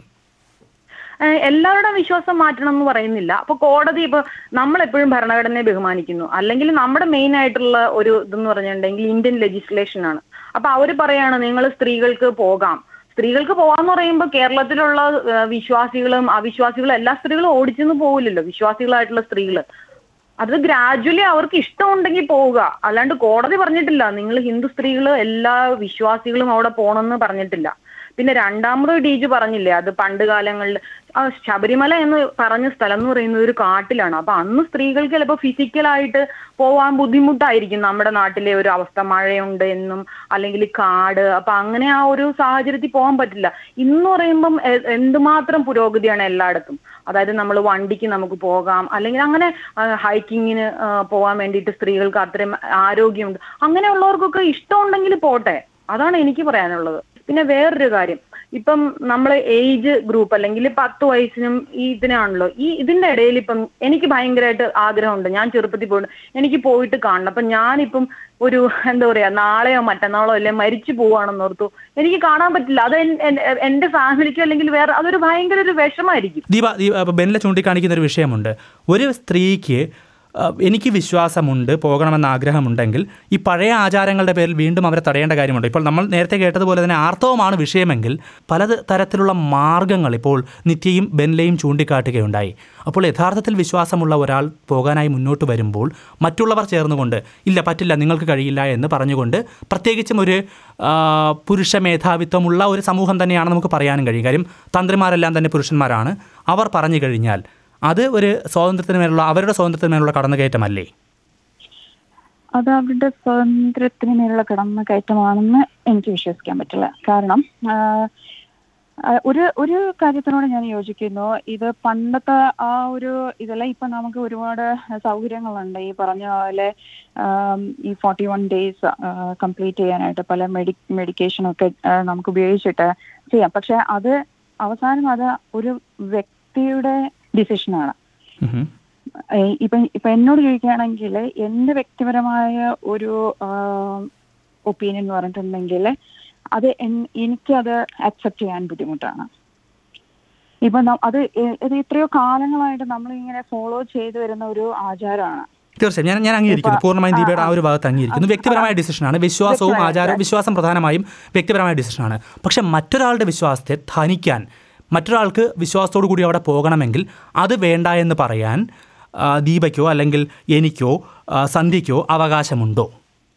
ഏഹ് എല്ലാവരുടെയും വിശ്വാസം മാറ്റണം എന്ന് പറയുന്നില്ല അപ്പൊ കോടതി ഇപ്പൊ നമ്മൾ എപ്പോഴും ഭരണഘടനയെ ബഹുമാനിക്കുന്നു അല്ലെങ്കിൽ നമ്മുടെ മെയിൻ ആയിട്ടുള്ള ഒരു ഇതെന്ന് പറഞ്ഞിട്ടുണ്ടെങ്കിൽ ഇന്ത്യൻ ലെജിസ്ലേഷൻ ആണ് അപ്പൊ അവര് പറയാണ് നിങ്ങൾ സ്ത്രീകൾക്ക് പോകാം സ്ത്രീകൾക്ക് പോകാന്ന് പറയുമ്പോൾ കേരളത്തിലുള്ള ഏഹ് വിശ്വാസികളും അവിശ്വാസികളും എല്ലാ സ്ത്രീകളും ഓടിച്ചെന്ന് പോകില്ലല്ലോ വിശ്വാസികളായിട്ടുള്ള സ്ത്രീകള് അത് ഗ്രാജുവലി അവർക്ക് ഇഷ്ടമുണ്ടെങ്കിൽ പോവുക അല്ലാണ്ട് കോടതി പറഞ്ഞിട്ടില്ല നിങ്ങൾ ഹിന്ദു സ്ത്രീകൾ എല്ലാ വിശ്വാസികളും അവിടെ പോകണമെന്ന് പറഞ്ഞിട്ടില്ല പിന്നെ രണ്ടാമത് ഡീജ് പറഞ്ഞില്ലേ അത് പണ്ട് കാലങ്ങളിൽ ആ ശബരിമല എന്ന് പറഞ്ഞ സ്ഥലം എന്ന് പറയുന്നത് ഒരു കാട്ടിലാണ് അപ്പൊ അന്ന് സ്ത്രീകൾക്ക് ചിലപ്പോൾ ഫിസിക്കലായിട്ട് പോവാൻ ബുദ്ധിമുട്ടായിരിക്കും നമ്മുടെ നാട്ടിലെ ഒരു അവസ്ഥ മഴയുണ്ട് എന്നും അല്ലെങ്കിൽ കാട് അപ്പൊ അങ്ങനെ ആ ഒരു സാഹചര്യത്തിൽ പോകാൻ പറ്റില്ല ഇന്ന് പറയുമ്പം എ- എന്തുമാത്രം പുരോഗതിയാണ് എല്ലായിടത്തും അതായത് നമ്മൾ വണ്ടിക്ക് നമുക്ക് പോകാം അല്ലെങ്കിൽ അങ്ങനെ ഹൈക്കിങ്ങിന് പോകാൻ വേണ്ടിയിട്ട് സ്ത്രീകൾക്ക് അത്രയും ആരോഗ്യമുണ്ട് അങ്ങനെയുള്ളവർക്കൊക്കെ ഇഷ്ടമുണ്ടെങ്കിൽ പോട്ടെ അതാണ് എനിക്ക് പറയാനുള്ളത് പിന്നെ വേറൊരു കാര്യം ഇപ്പം നമ്മൾ ഏജ് ഗ്രൂപ്പ് അല്ലെങ്കിൽ പത്ത് വയസ്സിനും ഈ ഇതിനാണല്ലോ ഈ ഇതിന്റെ ഇടയിൽ ഇപ്പം എനിക്ക് ഭയങ്കരമായിട്ട് ആഗ്രഹമുണ്ട് ഞാൻ ചെറുപ്പത്തിൽ പോയിട്ട് എനിക്ക് പോയിട്ട് കാണണം അപ്പൊ ഞാനിപ്പം ഒരു എന്താ പറയാ നാളെയോ മറ്റന്നാളോ അല്ലെ മരിച്ചു പോവാണെന്ന് ഓർത്തു എനിക്ക് കാണാൻ പറ്റില്ല അത് എൻ- എൻ- എന്റെ ഫാമിലിക്കോ അല്ലെങ്കിൽ വേറെ അതൊരു ഭയങ്കര ഒരു വിഷമായിരിക്കും ദീപ ദീപ അപ്പോൾ ബെന്നിലെ ചൂണ്ടിക്കാണിക്കുന്ന ഒരു വിഷയമുണ്ട് ഒരു സ്ത്രീക്ക് ആ, എനിക്ക് വിശ്വാസമുണ്ട് പോകണമെന്ന ആഗ്രഹമുണ്ടെങ്കിൽ ഈ പഴയ ആചാരങ്ങളുടെ പേരിൽ വീണ്ടും അവരെ തടയേണ്ട കാര്യമുണ്ട് ഇപ്പോൾ നമ്മൾ നേരത്തെ കേട്ടതുപോലെ തന്നെ ആർത്തവമാണ് വിഷയമെങ്കിൽ പല തരത്തിലുള്ള മാർഗങ്ങൾ ഇപ്പോൾ നിത്യയും ബെൻലയും ചൂണ്ടിക്കാട്ടുകയുണ്ടായി അപ്പോൾ യഥാർത്ഥത്തിൽ വിശ്വാസമുള്ള ഒരാൾ പോകാനായി മുന്നോട്ട് വരുമ്പോൾ മറ്റുള്ളവർ ചേർന്നുകൊണ്ട് ഇല്ല പറ്റില്ല നിങ്ങൾക്ക് കഴിയില്ല എന്ന് പറഞ്ഞുകൊണ്ട് പ്രത്യേകിച്ചും ഒരു ആ, പുരുഷ മേധാവിത്വമുള്ള ഒരു സമൂഹം തന്നെയാണ് നമുക്ക് പറയാനും കഴിയും കാര്യം തന്ത്രിമാരെല്ലാം തന്നെ പുരുഷന്മാരാണ് അവർ പറഞ്ഞു കഴിഞ്ഞാൽ അത് ഒരു സ്വാതന്ത്ര്യത്തിന് മേലുള്ള അവരുടെ സ്വാതന്ത്ര്യത്തിന് മേലുള്ള കടന്നുകയറ്റമല്ലേ അത് അവരുടെ സ്വാതന്ത്ര്യത്തിന് മേലുള്ള കടന്നു കയറ്റമാണെന്ന് എനിക്ക് വിശ്വസിക്കാൻ പറ്റില്ല കാരണം ആഹ്, ആഹ്, ഒരു ഒരു കാര്യത്തിനോട് ഞാൻ യോജിക്കുന്നു ഇത് പണ്ടത്തെ ആ ഒരു ഇതെല്ലാം ഇപ്പൊ നമുക്ക് ഒരുപാട് സൗകര്യങ്ങളുണ്ട് ഈ പറഞ്ഞ പോലെ ആം, ഈ ഫോർട്ടി വൺ ഡേയ്സ് കംപ്ലീറ്റ് ചെയ്യാനായിട്ട് പല മെഡി മെഡിക്കേഷനൊക്കെ ആഹ്, നമുക്ക് ഉപയോഗിച്ചിട്ട് ചെയ്യാം പക്ഷെ അത് അവസാനം അത് ഒരു വ്യക്തിയുടെ ഡിസിഷനാണ് ഉഹും. ഏഹ് ഇപ്പൊ ഇപ്പൊ എന്നോട് ചോദിക്കുകയാണെങ്കിൽ എന്റെ വ്യക്തിപരമായ ഒരു ഒപ്പീനിയൻ എന്ന് പറഞ്ഞിട്ടുണ്ടെങ്കിൽ അത് എൻ- എനിക്കത് അക്സെപ്റ്റ് ചെയ്യാൻ ബുദ്ധിമുട്ടാണ് ഇപ്പൊ ന- അത് എ- ഇത് എത്രയോ കാലങ്ങളായിട്ട് നമ്മൾ ഇങ്ങനെ ഫോളോ ചെയ്തു വരുന്ന ഒരു ആചാരമാണ് തീർച്ചയായും ഞാൻ ഞാൻ അംഗീകരിക്കുന്നു ഇപ്പൊ- പൂർണ്ണമായും ആ, ദീപയുടെ ആ ആ. ഒരു ഭാഗത്ത് അംഗീകരിക്കുന്നു വ്യക്തിപരമായ ഡിസിഷനാണ് വിശ്വാസവും വ്യക്തിപരമായ ആചാരവും വിശ്വാസം പ്രധാനമായും വ്യക്തിപരമായ ഡിസിഷനാണ് പക്ഷെ മറ്റൊരാളുടെ വിശ്വാസത്തെ ധനിക്കാൻ മറ്റൊരാൾക്ക് വിശ്വാസത്തോടു കൂടി അവിടെ പോകണമെങ്കിൽ അത് വേണ്ട എന്ന് പറയാൻ ആ, ദീപയ്ക്കോ അല്ലെങ്കിൽ എനിക്കോ ആ, സന്ധ്യയ്ക്കോ അവകാശമുണ്ടോ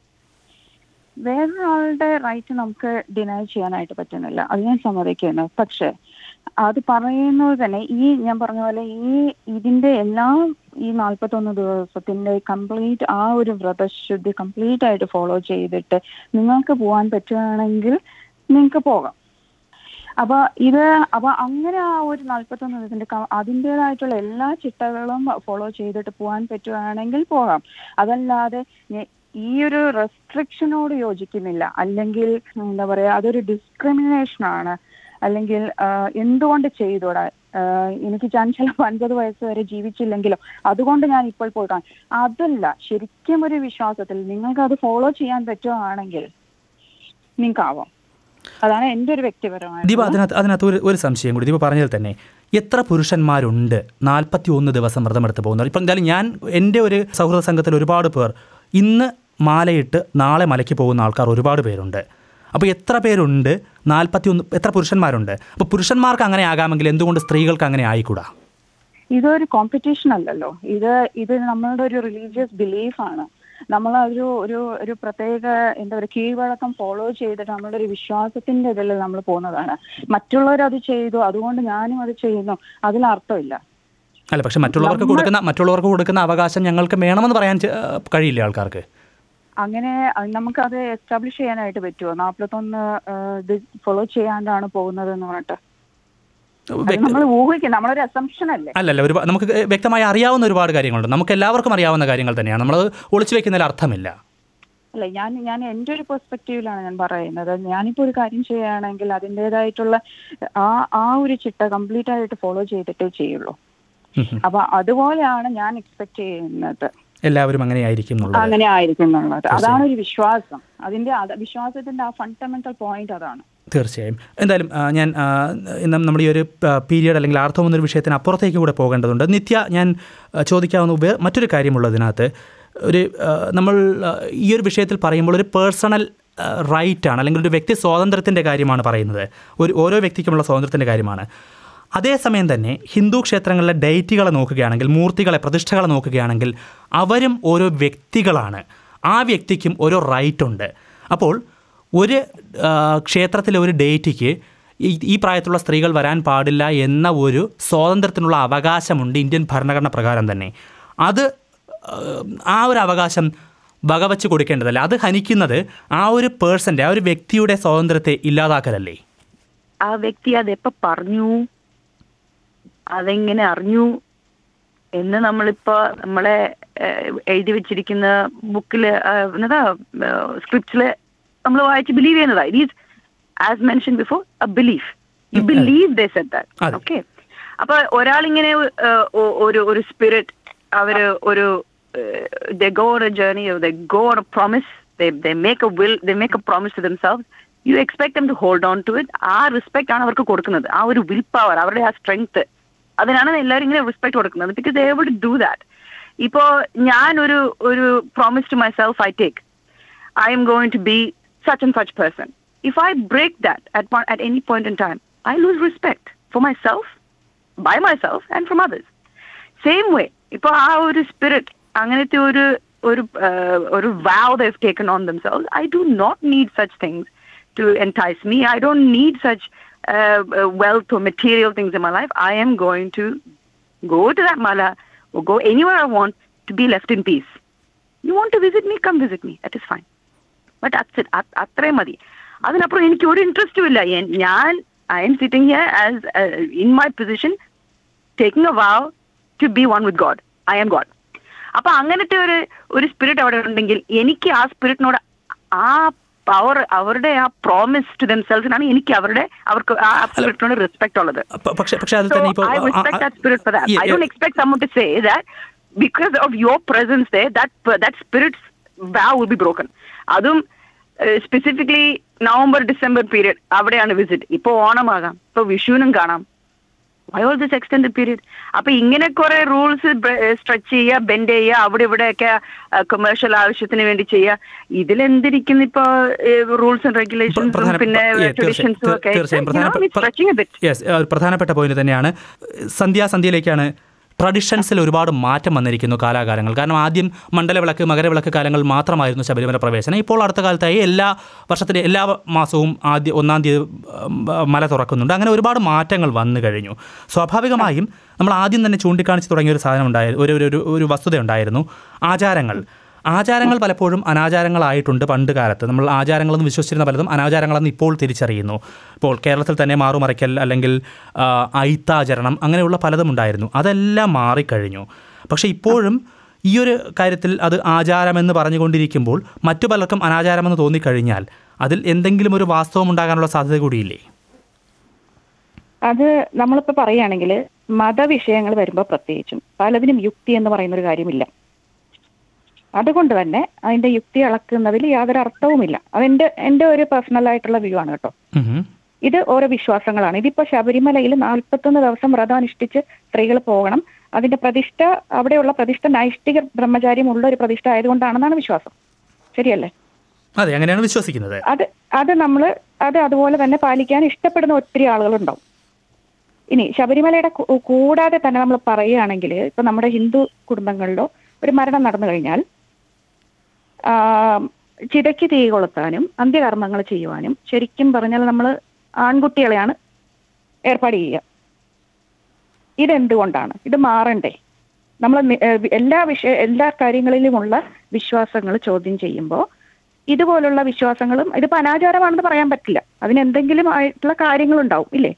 വേറൊരാളുടെ റൈറ്റ് നമുക്ക് ഡിനൈ ചെയ്യാനായിട്ട് പറ്റുന്നില്ല അത് ഞാൻ സമ്മതിക്കുന്നു പക്ഷെ അത് പറയുന്നത് തന്നെ ഈ ഞാൻ പറഞ്ഞ പോലെ ഈ ഇതിന്റെ എല്ലാം ഈ നാൽപ്പത്തൊന്ന് ദിവസത്തിന്റെ കംപ്ലീറ്റ് ആ ഒരു വ്രതശുദ്ധി കംപ്ലീറ്റ് ആയിട്ട് ഫോളോ ചെയ്തിട്ട് നിങ്ങൾക്ക് പോകാൻ പറ്റുകയാണെങ്കിൽ നിങ്ങൾക്ക് പോകാം അപ്പൊ ഇത് അപ്പൊ അങ്ങനെ ആ ഒരു നാൽപ്പത്തൊന്ന് ദിവസത്തിന്റെ ക- അതിൻ്റെതായിട്ടുള്ള എല്ലാ ചിട്ടകളും ഫോളോ ചെയ്തിട്ട് പോകാൻ പറ്റുകയാണെങ്കിൽ പോകാം അതല്ലാതെ ഞ- ഈ ഒരു റെസ്ട്രിക്ഷനോട് യോജിക്കുന്നില്ല അല്ലെങ്കിൽ എന്താ പറയാ അതൊരു ഡിസ്ക്രിമിനേഷൻ ആണ് അല്ലെങ്കിൽ ആ, എന്തുകൊണ്ട് ചെയ്തൂടാ ആ, എനിക്ക് ഞാൻ ചിലപ്പോൾ അൻപത് വയസ്സ് വരെ ജീവിച്ചില്ലെങ്കിലോ അതുകൊണ്ട് ഞാൻ ഇപ്പോൾ പോയി കാണും അതല്ല ശരിക്കും ഒരു വിശ്വാസത്തിൽ നിങ്ങൾക്ക് അത് ഫോളോ ചെയ്യാൻ പറ്റുകയാണെങ്കിൽ നിങ്ങൾക്കാവാം അതാണ് എൻ്റെ ഒരു വ്യക്തിപരമായ ദീപ അതിനകത്ത് അതിനകത്ത് ഒരു ഒരു സംശയം കൂടി ദീപ പറഞ്ഞതിൽ തന്നെ എത്ര പുരുഷന്മാരുണ്ട് നാൽപ്പത്തി ഒന്ന് ദിവസം വ്രതമെടുത്ത് പോകുന്നവർ ഇപ്പം എന്തായാലും ഞാൻ എൻ്റെ ഒരു സൗഹൃദ സംഘത്തിൽ ഒരുപാട് പേർ ഇന്ന് മാലയിട്ട് നാളെ മലയ്ക്ക് പോകുന്ന ആൾക്കാർ ഒരുപാട് പേരുണ്ട് അപ്പോൾ എത്ര പേരുണ്ട് നാൽപ്പത്തി ഒന്ന് എത്ര പുരുഷന്മാരുണ്ട് അപ്പോൾ പുരുഷന്മാർക്ക് അങ്ങനെ ആകാമെങ്കിൽ എന്തുകൊണ്ട് സ്ത്രീകൾക്ക് അങ്ങനെ ആയിക്കൂടാ ഇതൊരു കോമ്പറ്റീഷൻ അല്ലല്ലോ ഇത് ഇത് നമ്മളുടെ ഒരു റിലീജിയസ് ബിലീഫാണ് നമ്മൾ ഒരു ഒരു ഒരു പ്രത്യേക എന്താ പറയുക കീഴ്വഴക്കം ഫോളോ ചെയ്തിട്ട് നമ്മളുടെ ഒരു വിശ്വാസത്തിന്റെ ഇതിൽ നമ്മൾ പോകുന്നതാണ് മറ്റുള്ളവർ അത് ചെയ്തു അതുകൊണ്ട് ഞാനും അത് ചെയ്യുന്നു അതിൽ അർത്ഥമില്ല അല്ല പക്ഷെ മറ്റുള്ളവർക്ക് നമ്മൾ- കൊടുക്കുന്ന മറ്റുള്ളവർക്ക് കൊടുക്കുന്ന അവകാശം ഞങ്ങൾക്ക് വേണമെന്ന് പറയാൻ ചെ- കഴിയില്ല ആൾക്കാർക്ക് അങ്ങനെ അത് നമുക്ക് അത് എസ്റ്റാബ്ലിഷ് ചെയ്യാനായിട്ട് പറ്റുമോ നാൽപ്പത്തൊന്ന് ഇത് ഫോളോ ചെയ്യാണ്ടാണ് പോകുന്നത് എന്ന് പറഞ്ഞിട്ട് അത് നമ്മൾ ഊഹിക്കും നമ്മളൊരു അസംഷൻ അല്ലേ അല്ലല്ല ഒരു നമുക്ക് വ്യക്തമായി അറിയാവുന്ന ഒരുപാട് കാര്യങ്ങളുണ്ട് നമുക്ക് എല്ലാവർക്കും അറിയാവുന്ന കാര്യങ്ങൾ തന്നെയാണ് നമ്മൾ ഒളിച്ചു വെക്കുന്നതിൽ അർത്ഥമില്ല അല്ല ഞാൻ ഞാൻ എൻ്റെ ഒരു പെർസ്പെക്റ്റീവിലാണ് ഞാൻ പറയുന്നത് ഞാനിപ്പോൾ ഒരു കാര്യം ചെയ്യുകയാണെങ്കിൽ അതിൻ്റെതായിട്ടുള്ള ആ ആ ഒരു ചിട്ട കംപ്ലീറ്റ് ആയിട്ട് ഫോളോ ചെയ്തിട്ടേ ചെയ്യുള്ളൂ അപ്പൊ അതുപോലെയാണ് ഞാൻ എക്സ്പെക്ട് ചെയ്യുന്നത് എല്ലാവരും അങ്ങനെ ആയിരിക്കും എന്നുള്ളത് അങ്ങനെ ആയിരിക്കും എന്നുള്ളത് അതാണ് ഒരു വിശ്വാസം അതിന്റെ അത് വിശ്വാസത്തിന്റെ ആ ഫണ്ടമെന്റൽ പോയിന്റ് അതാണ് തീർച്ചയായും എന്തായാലും ആ, ഞാൻ ആ, ഇന്ന് നമ്മുടെ ഈ ഒരു പീരിയഡ് അല്ലെങ്കിൽ ആർത്തവം എന്നൊരു വിഷയത്തിന് അപ്പുറത്തേക്ക് കൂടെ പോകേണ്ടതുണ്ട് നിത്യ ഞാൻ ആ, ചോദിക്കാവുന്ന വേ മറ്റൊരു കാര്യമുള്ളതിനകത്ത് ഒരു ആ, നമ്മൾ ആ, ഈ ഒരു വിഷയത്തിൽ പറയുമ്പോൾ ഒരു പേഴ്സണൽ റൈറ്റാണ് അല്ലെങ്കിൽ ഒരു വ്യക്തി സ്വാതന്ത്ര്യത്തിൻ്റെ കാര്യമാണ് പറയുന്നത് ഒരു ഓരോ വ്യക്തിക്കുമുള്ള സ്വാതന്ത്ര്യത്തിൻ്റെ കാര്യമാണ് അതേസമയം തന്നെ ഹിന്ദു ക്ഷേത്രങ്ങളിലെ ഡൈറ്റുകളെ നോക്കുകയാണെങ്കിൽ മൂർത്തികളെ പ്രതിഷ്ഠകളെ നോക്കുകയാണെങ്കിൽ അവരും ഓരോ വ്യക്തികളാണ് ആ വ്യക്തിക്കും ഓരോ റൈറ്റ് ഉണ്ട് അപ്പോൾ ഒരു ആ, ആ, ഒരു ഡേറ്റിക്ക് ഈ ഈ പ്രായത്തിലുള്ള സ്ത്രീകൾ വരാൻ പാടില്ല എന്ന ഒരു സ്വാതന്ത്ര്യത്തിനുള്ള അവകാശമുണ്ട് ഇന്ത്യൻ ഭരണഘടന പ്രകാരം തന്നെ അത് ആ, ആ ഒരു അവകാശം വകവച്ച് കൊടുക്കേണ്ടതല്ല അത് ഹനിക്കുന്നത് ആ ഒരു പേഴ്സൻ്റെ ആ ഒരു വ്യക്തിയുടെ സ്വാതന്ത്ര്യത്തെ ഇല്ലാതാക്കലല്ലേ ആ വ്യക്തി അത് എപ്പോ പറഞ്ഞു അതെങ്ങനെ അറിഞ്ഞു എന്ന് നമ്മളിപ്പോ നമ്മളെ ഏഹ്, എഴുതി വെച്ചിരിക്കുന്ന ബുക്കില് എന്നതാ സ്ക്രിപ്റ്റില് നമ്മൾ വായിച്ച് ബിലീവ് ചെയ്യുന്നതാ it is as mention before a belief you believe they set അതെ. ദാറ്റ് ഓക്കെ അപ്പൊ ഒരാളിങ്ങനെ ഏഹ്, ഒ- ഒരു ഒരു സ്പിരിറ്റ് അവര് ഒരു the go on a journey the go on a promise the make a will the make a promise to themselves you expect them to hold on to it ആ respect ആണ് അവർക്ക് കൊടുക്കുന്നത് ആ ഒരു വിൽ പവർ അവരുടെ ആ strength അതിനാണ് എല്ലാവരും ഇങ്ങനെ റെസ്പെക്ട് കൊടുക്കുന്നത് because able to do that ഇപ്പോ ഞാൻ ഒരു ഒരു promise to myself I take I am going to be such and such person. If I break that at one, at any point in time, I lose respect for myself, by myself, and from others. Same way ഇപ്പൊ ആ ഒരു spirit അങ്ങനത്തെ ഒരു ഒരു ആഹ്, ഒരു vow the taken on themselves I do not need such things to entice me I don't need such wealth or material things in my life. I am going to go to that mala or go anywhere I want to be left in peace. You want to visit me? Come visit me. That is fine. But at അത്രയും മതി അതിനപ്പുറം എനിക്ക് ഒരു ഇൻട്രസ്റ്റും ഇല്ല എൻ- ഞാൻ I am sitting here as in my position taking a vow to be one with God I am God അപ്പൊ അങ്ങനത്തെ ഒരു ഒരു സ്പിരിറ്റ് അവിടെ ഉണ്ടെങ്കിൽ എനിക്ക് ആ സ്പിരിറ്റിനോട് ആ പവർ അവരുടെ ആ പ്രോമിസ് ടു ദംസെൽസിനാണ് എനിക്ക് അവരുടെ അവർക്ക് ആ സ്പിരിറ്റിനോട് റെസ്പെക്ട് ഉള്ളത് പ- പക്ഷെ പക്ഷെ അതിൽ So തന്നെ ഇപ്പോൾ I respect that spirit for that. Yeah, I don't yeah. expect someone to say that because of your presence there, that that spirit's vow will be broken. അതും സ്പെസിഫിക്കലി നവംബർ ഡിസംബർ പീരിയഡ് അവിടെയാണ് visit ഇപ്പൊ ഓണമാകാം ഇപ്പൊ വിഷുവിനും കാണാം why all this extend period അപ്പൊ ഇങ്ങനെ കുറെ റൂൾസ് സ്ട്രെച്ച് ചെയ്യുക ബെൻഡ് ചെയ്യുക അവിടെ ഇവിടെയൊക്കെ കൊമേഴ്ഷ്യൽ ആവശ്യത്തിന് വേണ്ടി ചെയ്യുക ഇതിലെന്തിരിക്കുന്ന ഇപ്പൊ റൂൾസ് ആൻഡ് റെഗുലേഷൻസും പ്രധാന- പിന്നെ yeah, തീർച്ചയായും, ട്രഡീഷൻസും ഒക്കെ തീർച്ചയായും പ്രധാനപ്പെട്ട- സ്ട്രെച്ചിങ് ബിറ്റ് യെസ് ഒരു പ്രധാനപ്പെട്ട പോയിന്റ് തന്നെയാണ് സന്ധ്യാസന്ധ്യയിലേക്കാണ് ട്രഡീഷൻസിൽ ഒരുപാട് മാറ്റം വന്നിരിക്കുന്നു കാലാകാലങ്ങൾ കാരണം ആദ്യം മണ്ഡലവിളക്ക് മകരവിളക്ക് കാലങ്ങൾ മാത്രമായിരുന്നു ശബരിമല പ്രവേശനം ഇപ്പോൾ അടുത്ത കാലത്തായി എല്ലാ വർഷത്തിലെ എല്ലാ മാസവും ആദ്യ ഒന്നാം തീയതി ഉം, മല തുറക്കുന്നുണ്ട് അങ്ങനെ ഒരുപാട് മാറ്റങ്ങൾ വന്നു കഴിഞ്ഞു സ്വാഭാവികമായും നമ്മൾ ആദ്യം തന്നെ ചൂണ്ടിക്കാണിച്ച് തുടങ്ങിയ ഒരു സാധനം ഉണ്ടായി ഒരു ഒരു- ഒരു ഒരു വസ്തുത ഉണ്ടായിരുന്നു ആചാരങ്ങൾ ആചാരങ്ങൾ പലപ്പോഴും അനാചാരങ്ങളായിട്ടുണ്ട് പണ്ട് കാലത്ത് നമ്മൾ ആചാരങ്ങളെന്ന് വിശ്വസിച്ചിരുന്ന പലതും അനാചാരങ്ങളെന്ന് ഇപ്പോൾ തിരിച്ചറിയുന്നു ഇപ്പോൾ കേരളത്തിൽ തന്നെ മാറുമറയ്ക്കൽ അല്ലെങ്കിൽ ആ, അയിത്താചരണം അങ്ങനെയുള്ള പലതും ഉണ്ടായിരുന്നു അതെല്ലാം മാറിക്കഴിഞ്ഞു പക്ഷേ ഇപ്പോഴും ഈ ഒരു കാര്യത്തിൽ അത് ആചാരമെന്ന് പറഞ്ഞുകൊണ്ടിരിക്കുമ്പോൾ മറ്റു പലർക്കും അനാചാരമെന്ന് തോന്നിക്കഴിഞ്ഞാൽ അതിൽ എന്തെങ്കിലും ഒരു വാസ്തവം ഉണ്ടാകാനുള്ള സാധ്യത കൂടിയില്ലേ അത് നമ്മളിപ്പോ പറയുകയാണെങ്കിൽ മതവിഷയങ്ങൾ വരുമ്പോൾ പ്രത്യേകിച്ചും പലതിനും യുക്തി എന്ന് പറയുന്ന ഒരു കാര്യമില്ല അതുകൊണ്ട് തന്നെ അതിന്റെ യുക്തി അളക്കുന്നതിൽ യാതൊരു അർത്ഥവുമില്ല അതെന്റെ എന്റെ ഒരു പേഴ്സണൽ ആയിട്ടുള്ള വ്യൂ ആണ് കേട്ടോ ഉം. ഇത് ഓരോ വിശ്വാസങ്ങളാണ് ഇതിപ്പോ ശബരിമലയിൽ നാൽപ്പത്തൊന്ന് ദിവസം വ്രതം അനുഷ്ഠിച്ച് സ്ത്രീകൾ പോകണം അതിന്റെ പ്രതിഷ്ഠ അവിടെയുള്ള പ്രതിഷ്ഠ നൈഷ്ഠിക ബ്രഹ്മചാര്യം ഉള്ള ഒരു പ്രതിഷ്ഠ ആയതുകൊണ്ടാണെന്നാണ് വിശ്വാസം ശരിയല്ലേ അതെ അങ്ങനെയാണ് വിശ്വസിക്കുന്നത് അത് അത് നമ്മൾ അത് അതുപോലെ തന്നെ പാലിക്കാൻ ഇഷ്ടപ്പെടുന്ന ഒത്തിരി ആളുകളുണ്ടാവും ഇനി ശബരിമലയുടെ കൂ- കൂടാതെ തന്നെ നമ്മൾ പറയുകയാണെങ്കിൽ ഇപ്പൊ നമ്മുടെ ഹിന്ദു കുടുംബങ്ങളിലോ ഒരു മരണം നടന്നു കഴിഞ്ഞാൽ ആ, ചിതയ്ക്ക് തീ കൊളുത്താനും അന്ത്യകർമ്മങ്ങൾ ചെയ്യുവാനും ശരിക്കും പറഞ്ഞാൽ നമ്മൾ ആൺകുട്ടികളെയാണ് ഏർപ്പാട് ചെയ്യുക ഇതെന്തുകൊണ്ടാണ് ഇത് മാറണ്ടേ നമ്മൾ എല്ലാ വിഷയ എല്ലാ കാര്യങ്ങളിലുമുള്ള വിശ്വാസങ്ങൾ ചോദ്യം ചെയ്യുമ്പോൾ ഇതുപോലുള്ള വിശ്വാസങ്ങളും ഇതിപ്പോ അനാചാരമാണെന്ന് പറയാൻ പറ്റില്ല അതിന് എന്തെങ്കിലും ആയിട്ടുള്ള കാര്യങ്ങളുണ്ടാവും ഇല്ലേ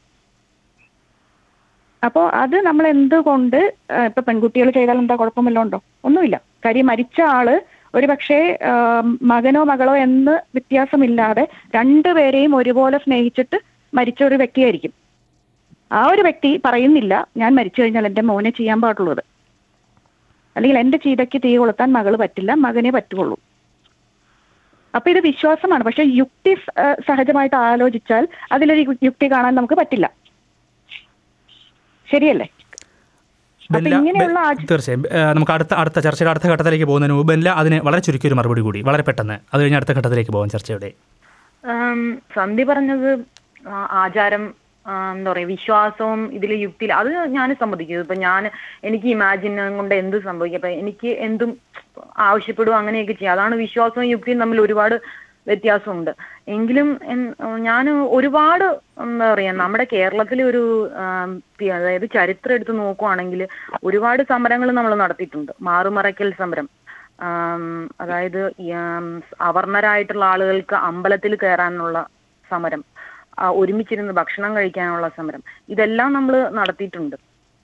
അപ്പോൾ അത് നമ്മൾ എന്തുകൊണ്ട് ആ, ഇപ്പൊ പെൺകുട്ടികൾ ചെയ്താൽ എന്താ കുഴപ്പമല്ലോ ഉണ്ടോ ഒന്നുമില്ല കാര്യം മരിച്ച ആള് ഒരു പക്ഷേ ആ, മകനോ മകളോ എന്ന് വ്യത്യാസമില്ലാതെ രണ്ടുപേരെയും ഒരുപോലെ സ്നേഹിച്ചിട്ട് മരിച്ച ഒരു വ്യക്തിയായിരിക്കും ആ ഒരു വ്യക്തി പറയുന്നില്ല ഞാൻ മരിച്ചു കഴിഞ്ഞാൽ എൻ്റെ മോനെ ചെയ്യാൻ പാടുള്ളത് അല്ലെങ്കിൽ എൻ്റെ ചീതയ്ക്ക് തീ കൊളുത്താൻ മകള് പറ്റില്ല മകനെ പറ്റുള്ളൂ അപ്പൊ ഇത് വിശ്വാസമാണ് പക്ഷെ യുക്തി സ- ആ, സഹജമായിട്ട് ആലോചിച്ചാൽ അതിലൊരു യു- യുക്തി കാണാൻ നമുക്ക് പറ്റില്ല ശരിയല്ലേ അപ്പൊ ബെല്ല ഇങ്ങനെയുള്ള ബെ- ആച- തീർച്ചയായും ഏ, നമുക്ക് അടുത്ത അടുത്ത ചർച്ചയുടെ അടുത്ത ഘട്ടത്തിലേക്ക് പോകുന്നതിന് മുമ്പ് ബെല്ല അതിന് വളരെ ചുരുക്കിയ ഒരു മറുപടി കൂടി വളരെ പെട്ടെന്ന് അത് കഴിഞ്ഞ് അടുത്ത ഘട്ടത്തിലേക്ക് പോകാം ചർച്ചയുടെ ആം, സന്ധി പറഞ്ഞത് ആ, ആചാരം ആ, എന്താ പറയാ വിശ്വാസവും ഇതിൽ യുക്തി അത് ഞാൻ സമ്മതിക്കുന്നു ഇപ്പൊ ഞാൻ എനിക്ക് ഇമാജിൻ കൊണ്ട് എന്ത് സംഭവിക്കും അപ്പൊ എനിക്ക് എന്തും ആവശ്യപ്പെടും അങ്ങനെയൊക്കെ ചെയ്യാം അതാണ് വിശ്വാസവും യുക്തിയും തമ്മിൽ ഒരുപാട് വ്യത്യാസമുണ്ട് എങ്കിലും ഞാൻ ഒരുപാട് എന്താ പറയാ നമ്മുടെ കേരളത്തിലെ ഒരു ആം, പി- അതായത് ചരിത്രം എടുത്ത് നോക്കുവാണെങ്കിൽ ഒരുപാട് സമരങ്ങൾ നമ്മൾ നടത്തിയിട്ടുണ്ട് മാറുമറയ്ക്കൽ സമരം ആം, അതായത് ഈ, ആം, അവർണരായിട്ടുള്ള ആളുകൾക്ക് അമ്പലത്തിൽ കയറാനുള്ള സമരം ആ, ഒരുമിച്ചിരുന്ന് ഭക്ഷണം കഴിക്കാനുള്ള സമരം ഇതെല്ലാം നമ്മൾ നടത്തിയിട്ടുണ്ട്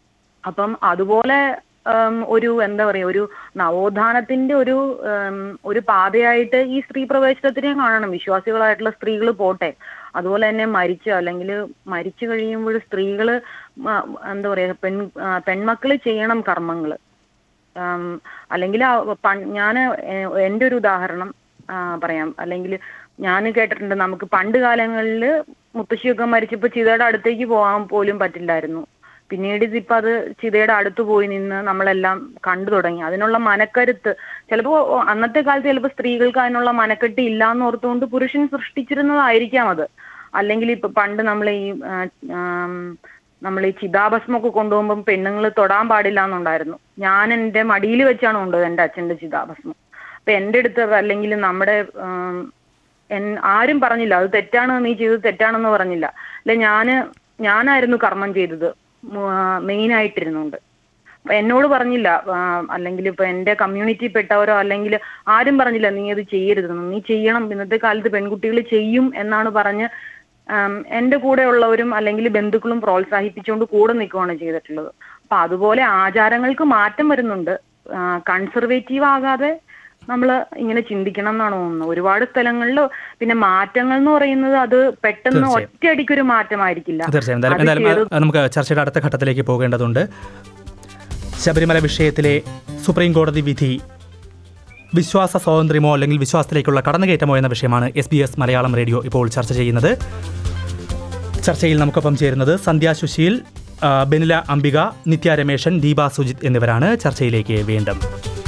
അപ്പം അതുപോലെ ഉം, ഒരു എന്താ പറയാ ഒരു നവോത്ഥാനത്തിന്റെ ഒരു ഉം, ഒരു പാതയായിട്ട് ഈ സ്ത്രീ പ്രവേശനത്തിനെ കാണണം വിശ്വാസികളായിട്ടുള്ള സ്ത്രീകൾ പോട്ടെ അതുപോലെ തന്നെ മരിച്ച അല്ലെങ്കിൽ മരിച്ചു കഴിയുമ്പോൾ സ്ത്രീകള് മ- എന്താ പറയാ പെൺ ആ, പെൺമക്കള് ചെയ്യണം കർമ്മങ്ങള് അല്ലെങ്കിൽ ഞാൻ എൻ്റെ ഒരു ഉദാഹരണം ആ, പറയാം അല്ലെങ്കിൽ ഞാൻ കേട്ടിട്ടുണ്ട് നമുക്ക് പണ്ട് കാലങ്ങളിൽ മുത്തശ്ശിയൊക്കെ മരിച്ചപ്പോൾ ചിതയുടെ അടുത്തേക്ക് പോകാൻ പോലും പറ്റില്ലായിരുന്നു പിന്നീട് ഇതിപ്പോ അത് ചിതയുടെ അടുത്ത് പോയി നിന്ന് നമ്മളെല്ലാം കണ്ടു തുടങ്ങി അതിനുള്ള മനക്കരുത്ത് ചിലപ്പോൾ അന്നത്തെ കാലത്ത് ചിലപ്പോൾ സ്ത്രീകൾക്ക് അതിനുള്ള മനക്കെട്ട് ഇല്ല എന്ന് ഓർത്തുകൊണ്ട് പുരുഷൻ സൃഷ്ടിച്ചിരുന്നതായിരിക്കാം അത് അല്ലെങ്കിൽ ഇപ്പൊ പണ്ട് നമ്മൾ ഈ ആ, ആം, നമ്മൾ ഈ ചിതാഭസ്മൊക്കെ കൊണ്ടുപോകുമ്പോൾ പെണ്ണുങ്ങൾ തൊടാൻ പാടില്ല എന്നുണ്ടായിരുന്നു ഞാൻ എൻ്റെ മടിയിൽ വെച്ചാണ് കൊണ്ടുപോയത് എൻ്റെ അച്ഛൻ്റെ ചിതാഭസ്മം അപ്പൊ എൻ്റെ അടുത്ത് അല്ലെങ്കിൽ നമ്മുടെ ആം, എൻ- ആരും പറഞ്ഞില്ല അത് തെറ്റാണ് നീ ചെയ്തത് തെറ്റാണെന്ന് പറഞ്ഞില്ല അല്ലെ ഞാന് ഞാനായിരുന്നു കർമ്മം ചെയ്തത് മെയിൻ ആയിട്ടിരുന്നുണ്ട് അപ്പൊ എന്നോട് പറഞ്ഞില്ല ആ, അല്ലെങ്കിൽ ഇപ്പൊ എന്റെ കമ്മ്യൂണിറ്റി പെട്ടവരോ അല്ലെങ്കിൽ ആരും പറഞ്ഞില്ല നീ അത് ചെയ്യരുതെന്ന് നീ ചെയ്യണം ഇന്നത്തെ കാലത്ത് പെൺകുട്ടികൾ ചെയ്യും എന്നാണ് പറഞ്ഞ് ആം, എന്റെ കൂടെ ഉള്ളവരും അല്ലെങ്കിൽ ബന്ധുക്കളും പ്രോത്സാഹിപ്പിച്ചുകൊണ്ട് കൂടെ നിൽക്കുകയാണ് ചെയ്തിട്ടുള്ളത് അപ്പൊ അതുപോലെ ആചാരങ്ങൾക്ക് മാറ്റം വരുന്നുണ്ട് കൺസർവേറ്റീവ് ആകാതെ നമ്മൾ ഇങ്ങനെ ചിന്തിക്കണം എന്നാണ് തോന്നുന്നത് ഒരുപാട് സ്ഥലങ്ങളിൽ പിന്നെ മാറ്റങ്ങൾ എന്ന് പറയുന്നത് അത് പെട്ടെന്ന് തീർച്ചയായും. ഒറ്റയടിക്കൊരു മാറ്റമായിരിക്കില്ല തീർച്ചയായും എന്തായാലും അത് എന്തായാലും ചെറു- അത് നമുക്ക് ചർച്ചയുടെ അടുത്ത ഘട്ടത്തിലേക്ക് പോകേണ്ടതുണ്ട് ശബരിമല വിഷയത്തിലെ സുപ്രീം കോടതി വിധി വിശ്വാസ സ്വാതന്ത്ര്യമോ അല്ലെങ്കിൽ വിശ്വാസത്തിലേക്കുള്ള കടന്നുകയറ്റമോ എന്ന വിഷയമാണ് S B S Malayalam radio ഇപ്പോൾ ചർച്ച ചെയ്യുന്നത് ചർച്ചയിൽ നമുക്കൊപ്പം ചേരുന്നത് സന്ധ്യ സുശീൽ ആ, ബെനില അംബിക നിത്യ രമേശൻ ദീപ സുജിത് എന്നിവരാണ് ചർച്ചയിലേക്ക് വീണ്ടും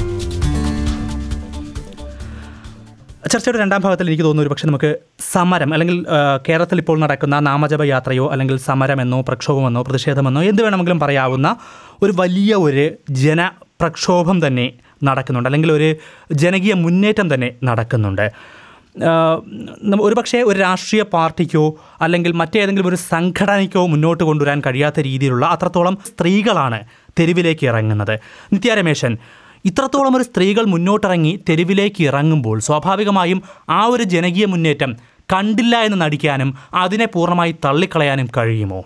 ചർച്ചയുടെ രണ്ടാം ഭാഗത്തിൽ എനിക്ക് തോന്നുന്നു ഒരു പക്ഷേ നമുക്ക് സമരം അല്ലെങ്കിൽ ആ, കേരളത്തിൽ ഇപ്പോൾ നടക്കുന്ന നാമജപ യാത്രയോ അല്ലെങ്കിൽ സമരമെന്നോ പ്രക്ഷോഭമെന്നോ പ്രതിഷേധമെന്നോ എന്ത് വേണമെങ്കിലും പറയാവുന്ന ഒരു വലിയ ഒരു ജന പ്രക്ഷോഭം തന്നെ നടക്കുന്നുണ്ട് അല്ലെങ്കിൽ ഒരു ജനകീയ മുന്നേറ്റം തന്നെ നടക്കുന്നുണ്ട് ആ, നമ്മ- ഒരുപക്ഷേ ഒരു രാഷ്ട്രീയ പാർട്ടിക്കോ അല്ലെങ്കിൽ മറ്റേതെങ്കിലും ഒരു സംഘടനയ്ക്കോ മുന്നോട്ട് കൊണ്ടുവരാൻ കഴിയാത്ത രീതിയിലുള്ള അത്രത്തോളം സ്ത്രീകളാണ് തെരുവിലേക്ക് ഇറങ്ങുന്നത് നിത്യ രമേശൻ ഇത്രത്തോളം ഒരു സ്ത്രീകൾ മുന്നോട്ടിറങ്ങി തെരുവിലേക്ക് ഇറങ്ങുമ്പോൾ സ്വാഭാവികമായും ആ ഒരു ജനകീയ മുന്നേറ്റം കണ്ടില്ല എന്ന് നടിക്കാനും അതിനെ പൂർണ്ണമായി തള്ളിക്കളയാനും കഴിയുമോ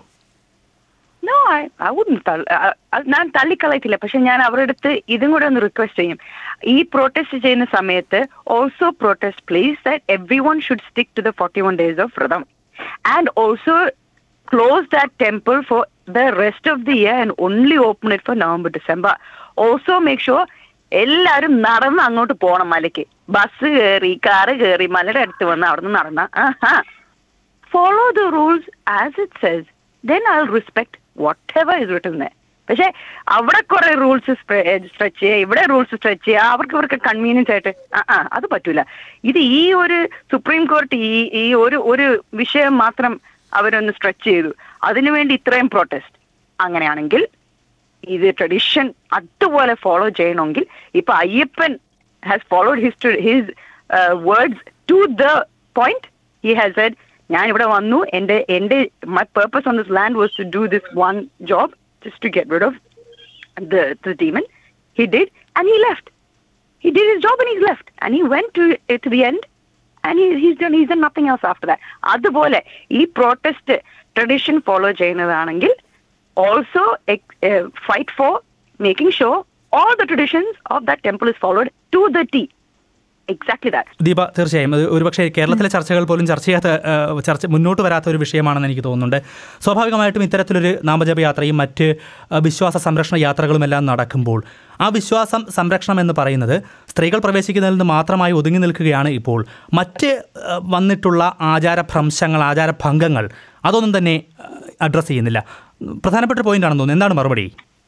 നോ ഐ ഐ വുഡൻ ഞാൻ തള്ളിക്കളയത്തില്ല പക്ഷെ ഞാൻ അവരുടെ അടുത്ത് ഇതും കൂടെ ഒന്ന് റിക്വസ്റ്റ് ചെയ്യും ഈ പ്രൊട്ടസ്റ്റ് ചെയ്യുന്ന സമയത്ത് also protest please that every one should stick to the forty one days of vratham and also close that temple for the rest of the year and only open it for November December also make sure എല്ലാവരും നടന്ന് അങ്ങോട്ട് പോകണം മലയ്ക്ക് bus കയറി car കയറി മലയുടെ അടുത്ത് വന്ന് അവിടെ നിന്ന് നടന്ന ആഹാ follow the rules as it says, then I'll respect whatever is written there. പക്ഷെ അവിടെ കുറെ റൂൾസ് സ്ട്രെച്ച് ചെയ്യുക ഇവിടെ റൂൾസ് സ്ട്രെച്ച് ചെയ്യുക അവർക്ക് ഇവർക്ക് കൺവീനിയൻസ് ആയിട്ട് ആ ആ അത് പറ്റൂല ഇത് ഈ ഒരു സുപ്രീം കോടതി ഈ ഈ ഒരു ഒരു വിഷയം മാത്രം അവരൊന്ന് സ്ട്രെച്ച് ചെയ്തു അതിനുവേണ്ടി ഇത്രയും പ്രൊട്ടസ്റ്റ് അങ്ങനെയാണെങ്കിൽ ഇത് ട്രഡീഷൻ അതുപോലെ ഫോളോ ചെയ്യണമെങ്കിൽ ഇപ്പൊ Ayyappan has followed his his words to the point he has said ഞാൻ ഇവിടെ വന്നു എന്റെ എന്റെ my purpose on this land was to do this one job just to get rid of the the demon he did and he left he did his job and he's left and he went to to the end and he, he's done he's done nothing else after that അതുപോലെ ഈ protest tradition follow ചെയ്യുന്നതാണെങ്കിൽ also fight for making sure all the traditions of that temple is followed to the T exactly that Deepa തീർച്ചയായും അത് ഒരുപക്ഷേ കേരളത്തിലെ ചർച്ചകൾ പോലും ചർച്ച ചെയ്യാത്ത ആ, ചർച്ച മുന്നോട്ട് വരാത്ത ഒരു വിഷയമാണെന്ന് എനിക്ക് തോന്നുന്നുണ്ട് സ്വാഭാവികമായിട്ടും ഇത്തരത്തിലൊരു നാമജപ യാത്രയും മറ്റ് ആ, വിശ്വാസ സംരക്ഷണ യാത്രകളുമെല്ലാം നടക്കുമ്പോൾ ആ വിശ്വാസം സംരക്ഷണം എന്ന് പറയുന്നത് സ്ത്രീകൾ പ്രവേശിക്കുന്നതിൽ നിന്ന് മാത്രമായി ഒതുങ്ങി നിൽക്കുകയാണ് ഇപ്പോൾ മറ്റ് ആ, വന്നിട്ടുള്ള ആചാരഭ്രംശങ്ങൾ ആചാരഭംഗങ്ങൾ അതൊന്നും തന്നെ അഡ്രസ്സ് ചെയ്യുന്നില്ല പ്രധാനപ്പെട്ട പോയിന്റ് ആണെന്ന് തോന്നുന്നു എന്താണ് മറുപടി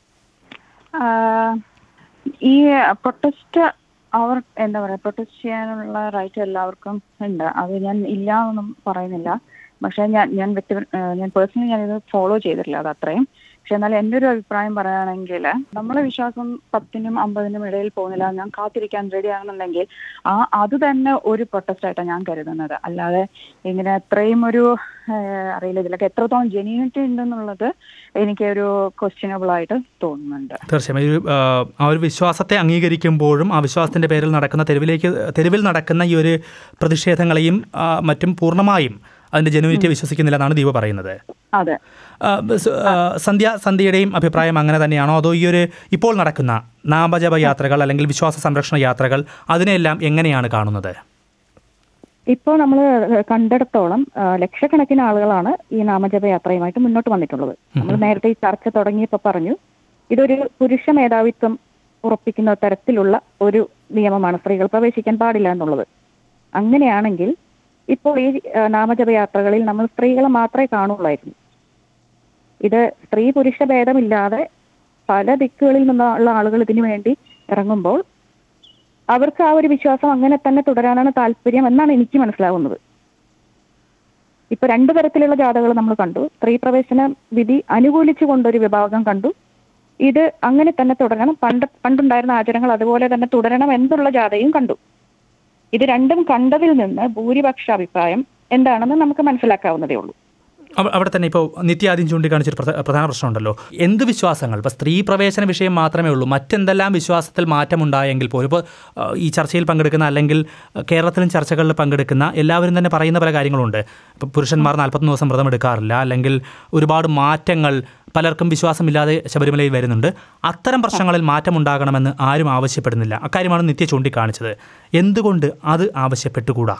ആഹ് ഈ പ്രൊട്ടസ്റ്റ് അവർ എന്താ പറയാ പ്രൊട്ടസ്റ്റ് ചെയ്യാനുള്ള റൈറ്റ് എല്ലാവർക്കും ഉണ്ട് അത് ഞാൻ ഇല്ല എന്നൊന്നും പറയുന്നില്ല പക്ഷെ ഞാൻ ഞാൻ വ്യക്തി ഞാൻ പേഴ്സണലി ഞാനിത് ഫോളോ ചെയ്തിട്ടില്ല അത് അത്രയും പക്ഷെ എന്നാൽ എൻ്റെ ഒരു അഭിപ്രായം പറയുകയാണെങ്കിൽ നമ്മളെ വിശ്വാസം പത്തിനും അമ്പതിനും ഇടയിൽ പോകുന്നില്ല ഞാൻ കാത്തിരിക്കാൻ റെഡി ആണെന്നുണ്ടെങ്കിൽ ആ അത് തന്നെ ഒരു പ്രൊട്ടസ്റ്റ് ആയിട്ടാണ് ഞാൻ കരുതുന്നത് അല്ലാതെ ഇങ്ങനെ അത്രയും ഒരു ആഹ് അറിയില്ല ഇതിലൊക്കെ എത്രത്തോളം ജെന്യൂനിറ്റി ഉണ്ടെന്നുള്ളത് എനിക്ക് ഒരു ക്വസ്റ്റ്യനബിൾ ആയിട്ട് തോന്നുന്നുണ്ട് തീർച്ചയായും ഈ ഒരു ആ, ആ ഒരു വിശ്വാസത്തെ അംഗീകരിക്കുമ്പോഴും ആ വിശ്വാസത്തിൻ്റെ പേരിൽ നടക്കുന്ന തെരുവിലേക്ക് തെരുവിൽ നടക്കുന്ന ഈ ഒരു പ്രതിഷേധങ്ങളെയും ആ, മറ്റും പൂർണ്ണമായും അതിൻ്റെ ജനുവിനിറ്റി വിശ്വസിക്കുന്നില്ല എന്നാണ് ദീപ പറയുന്നത് അതെ ആ, സ്- ആ, സന്ധ്യ സന്ധ്യയുടെയും അഭിപ്രായം അങ്ങനെ തന്നെയാണോ അതോ ഈ ഒരു ഇപ്പോൾ നടക്കുന്ന നാമജപ യാത്രകൾ അല്ലെങ്കിൽ വിശ്വാസ സംരക്ഷണ യാത്രകൾ അതിനെല്ലാം എങ്ങനെയാണ് കാണുന്നത് ഇപ്പോൾ നമ്മൾ കണ്ടിടത്തോളം ആ, ലക്ഷക്കണക്കിന് ആളുകളാണ് ഈ നാമജപ യാത്രയുമായിട്ട് മുന്നോട്ട് വന്നിട്ടുള്ളത് നമ്മൾ നേരത്തെ ഈ ചർച്ച തുടങ്ങിയപ്പോൾ പറഞ്ഞു ഇതൊരു പുരുഷ മേധാവിത്വം ഉറപ്പിക്കുന്ന തരത്തിലുള്ള ഒരു നിയമമാണ് സ്ത്രീകൾ പ്രവേശിക്കാൻ പാടില്ല എന്നുള്ളത് അങ്ങനെയാണെങ്കിൽ ഇപ്പോൾ ഈ ആ, നാമജപ യാത്രകളിൽ നമ്മൾ സ്ത്രീകളെ മാത്രമേ കാണുള്ളായിരുന്നു ഇത് സ്ത്രീ പുരുഷ ഭേദമില്ലാതെ പല ദിക്കുകളിൽ നിന്നുള്ള ആളുകൾ ഇതിനു വേണ്ടി ഇറങ്ങുമ്പോൾ അവർക്ക് ആ ഒരു വിശ്വാസം അങ്ങനെ തന്നെ തുടരാനാണ് താല്പര്യം എന്നാണ് എനിക്ക് മനസ്സിലാവുന്നത് ഇപ്പൊ രണ്ടു തരത്തിലുള്ള ജാഥകൾ നമ്മൾ കണ്ടു സ്ത്രീ പ്രവേശന വിധി അനുകൂലിച്ചു കൊണ്ടൊരു വിഭാഗം കണ്ടു ഇത് അങ്ങനെ തന്നെ തുടരണം പണ്ട് പണ്ടുണ്ടായിരുന്ന ആചാരങ്ങൾ അതുപോലെ തന്നെ തുടരണം എന്നുള്ള ജാഥയും കണ്ടു ഇത് രണ്ടും കണ്ടതിൽ നിന്ന് ഭൂരിപക്ഷ അഭിപ്രായം എന്താണെന്ന് നമുക്ക് മനസ്സിലാക്കാവുന്നതേ ഉള്ളൂ അവ- അവിടെ തന്നെ ഇപ്പോൾ നിത്യ ആദ്യം ചൂണ്ടിക്കാണിച്ചൊരു പ്രധ- പ്രധാന പ്രശ്നമുണ്ടല്ലോ എന്ത് വിശ്വാസങ്ങൾ ഇപ്പോൾ സ്ത്രീ പ്രവേശന വിഷയം മാത്രമേ ഉള്ളൂ മറ്റെന്തെല്ലാം വിശ്വാസത്തിൽ മാറ്റമുണ്ടായെങ്കിൽ പോലും ഇപ്പോൾ ആ, ഈ ചർച്ചയിൽ പങ്കെടുക്കുന്ന അല്ലെങ്കിൽ ആ, കേരളത്തിലും ചർച്ചകളിൽ പങ്കെടുക്കുന്ന എല്ലാവരും തന്നെ പറയുന്ന പല കാര്യങ്ങളുണ്ട് ഇപ്പോൾ പുരുഷന്മാർ നാൽപ്പത്തൊന്ന് ദിവസം വ്രതം എടുക്കാറില്ല അല്ലെങ്കിൽ ഒരുപാട് മാറ്റങ്ങൾ പലർക്കും വിശ്വാസമില്ലാതെ ശബരിമലയിൽ വരുന്നുണ്ട് അത്തരം പ്രശ്നങ്ങളിൽ മാറ്റമുണ്ടാകണമെന്ന് ആരും ആവശ്യപ്പെടുന്നില്ല അക്കാര്യമാണ് നിത്യ ചൂണ്ടിക്കാണിച്ചത് എന്തുകൊണ്ട് അത് ആവശ്യപ്പെട്ടുകൂടാ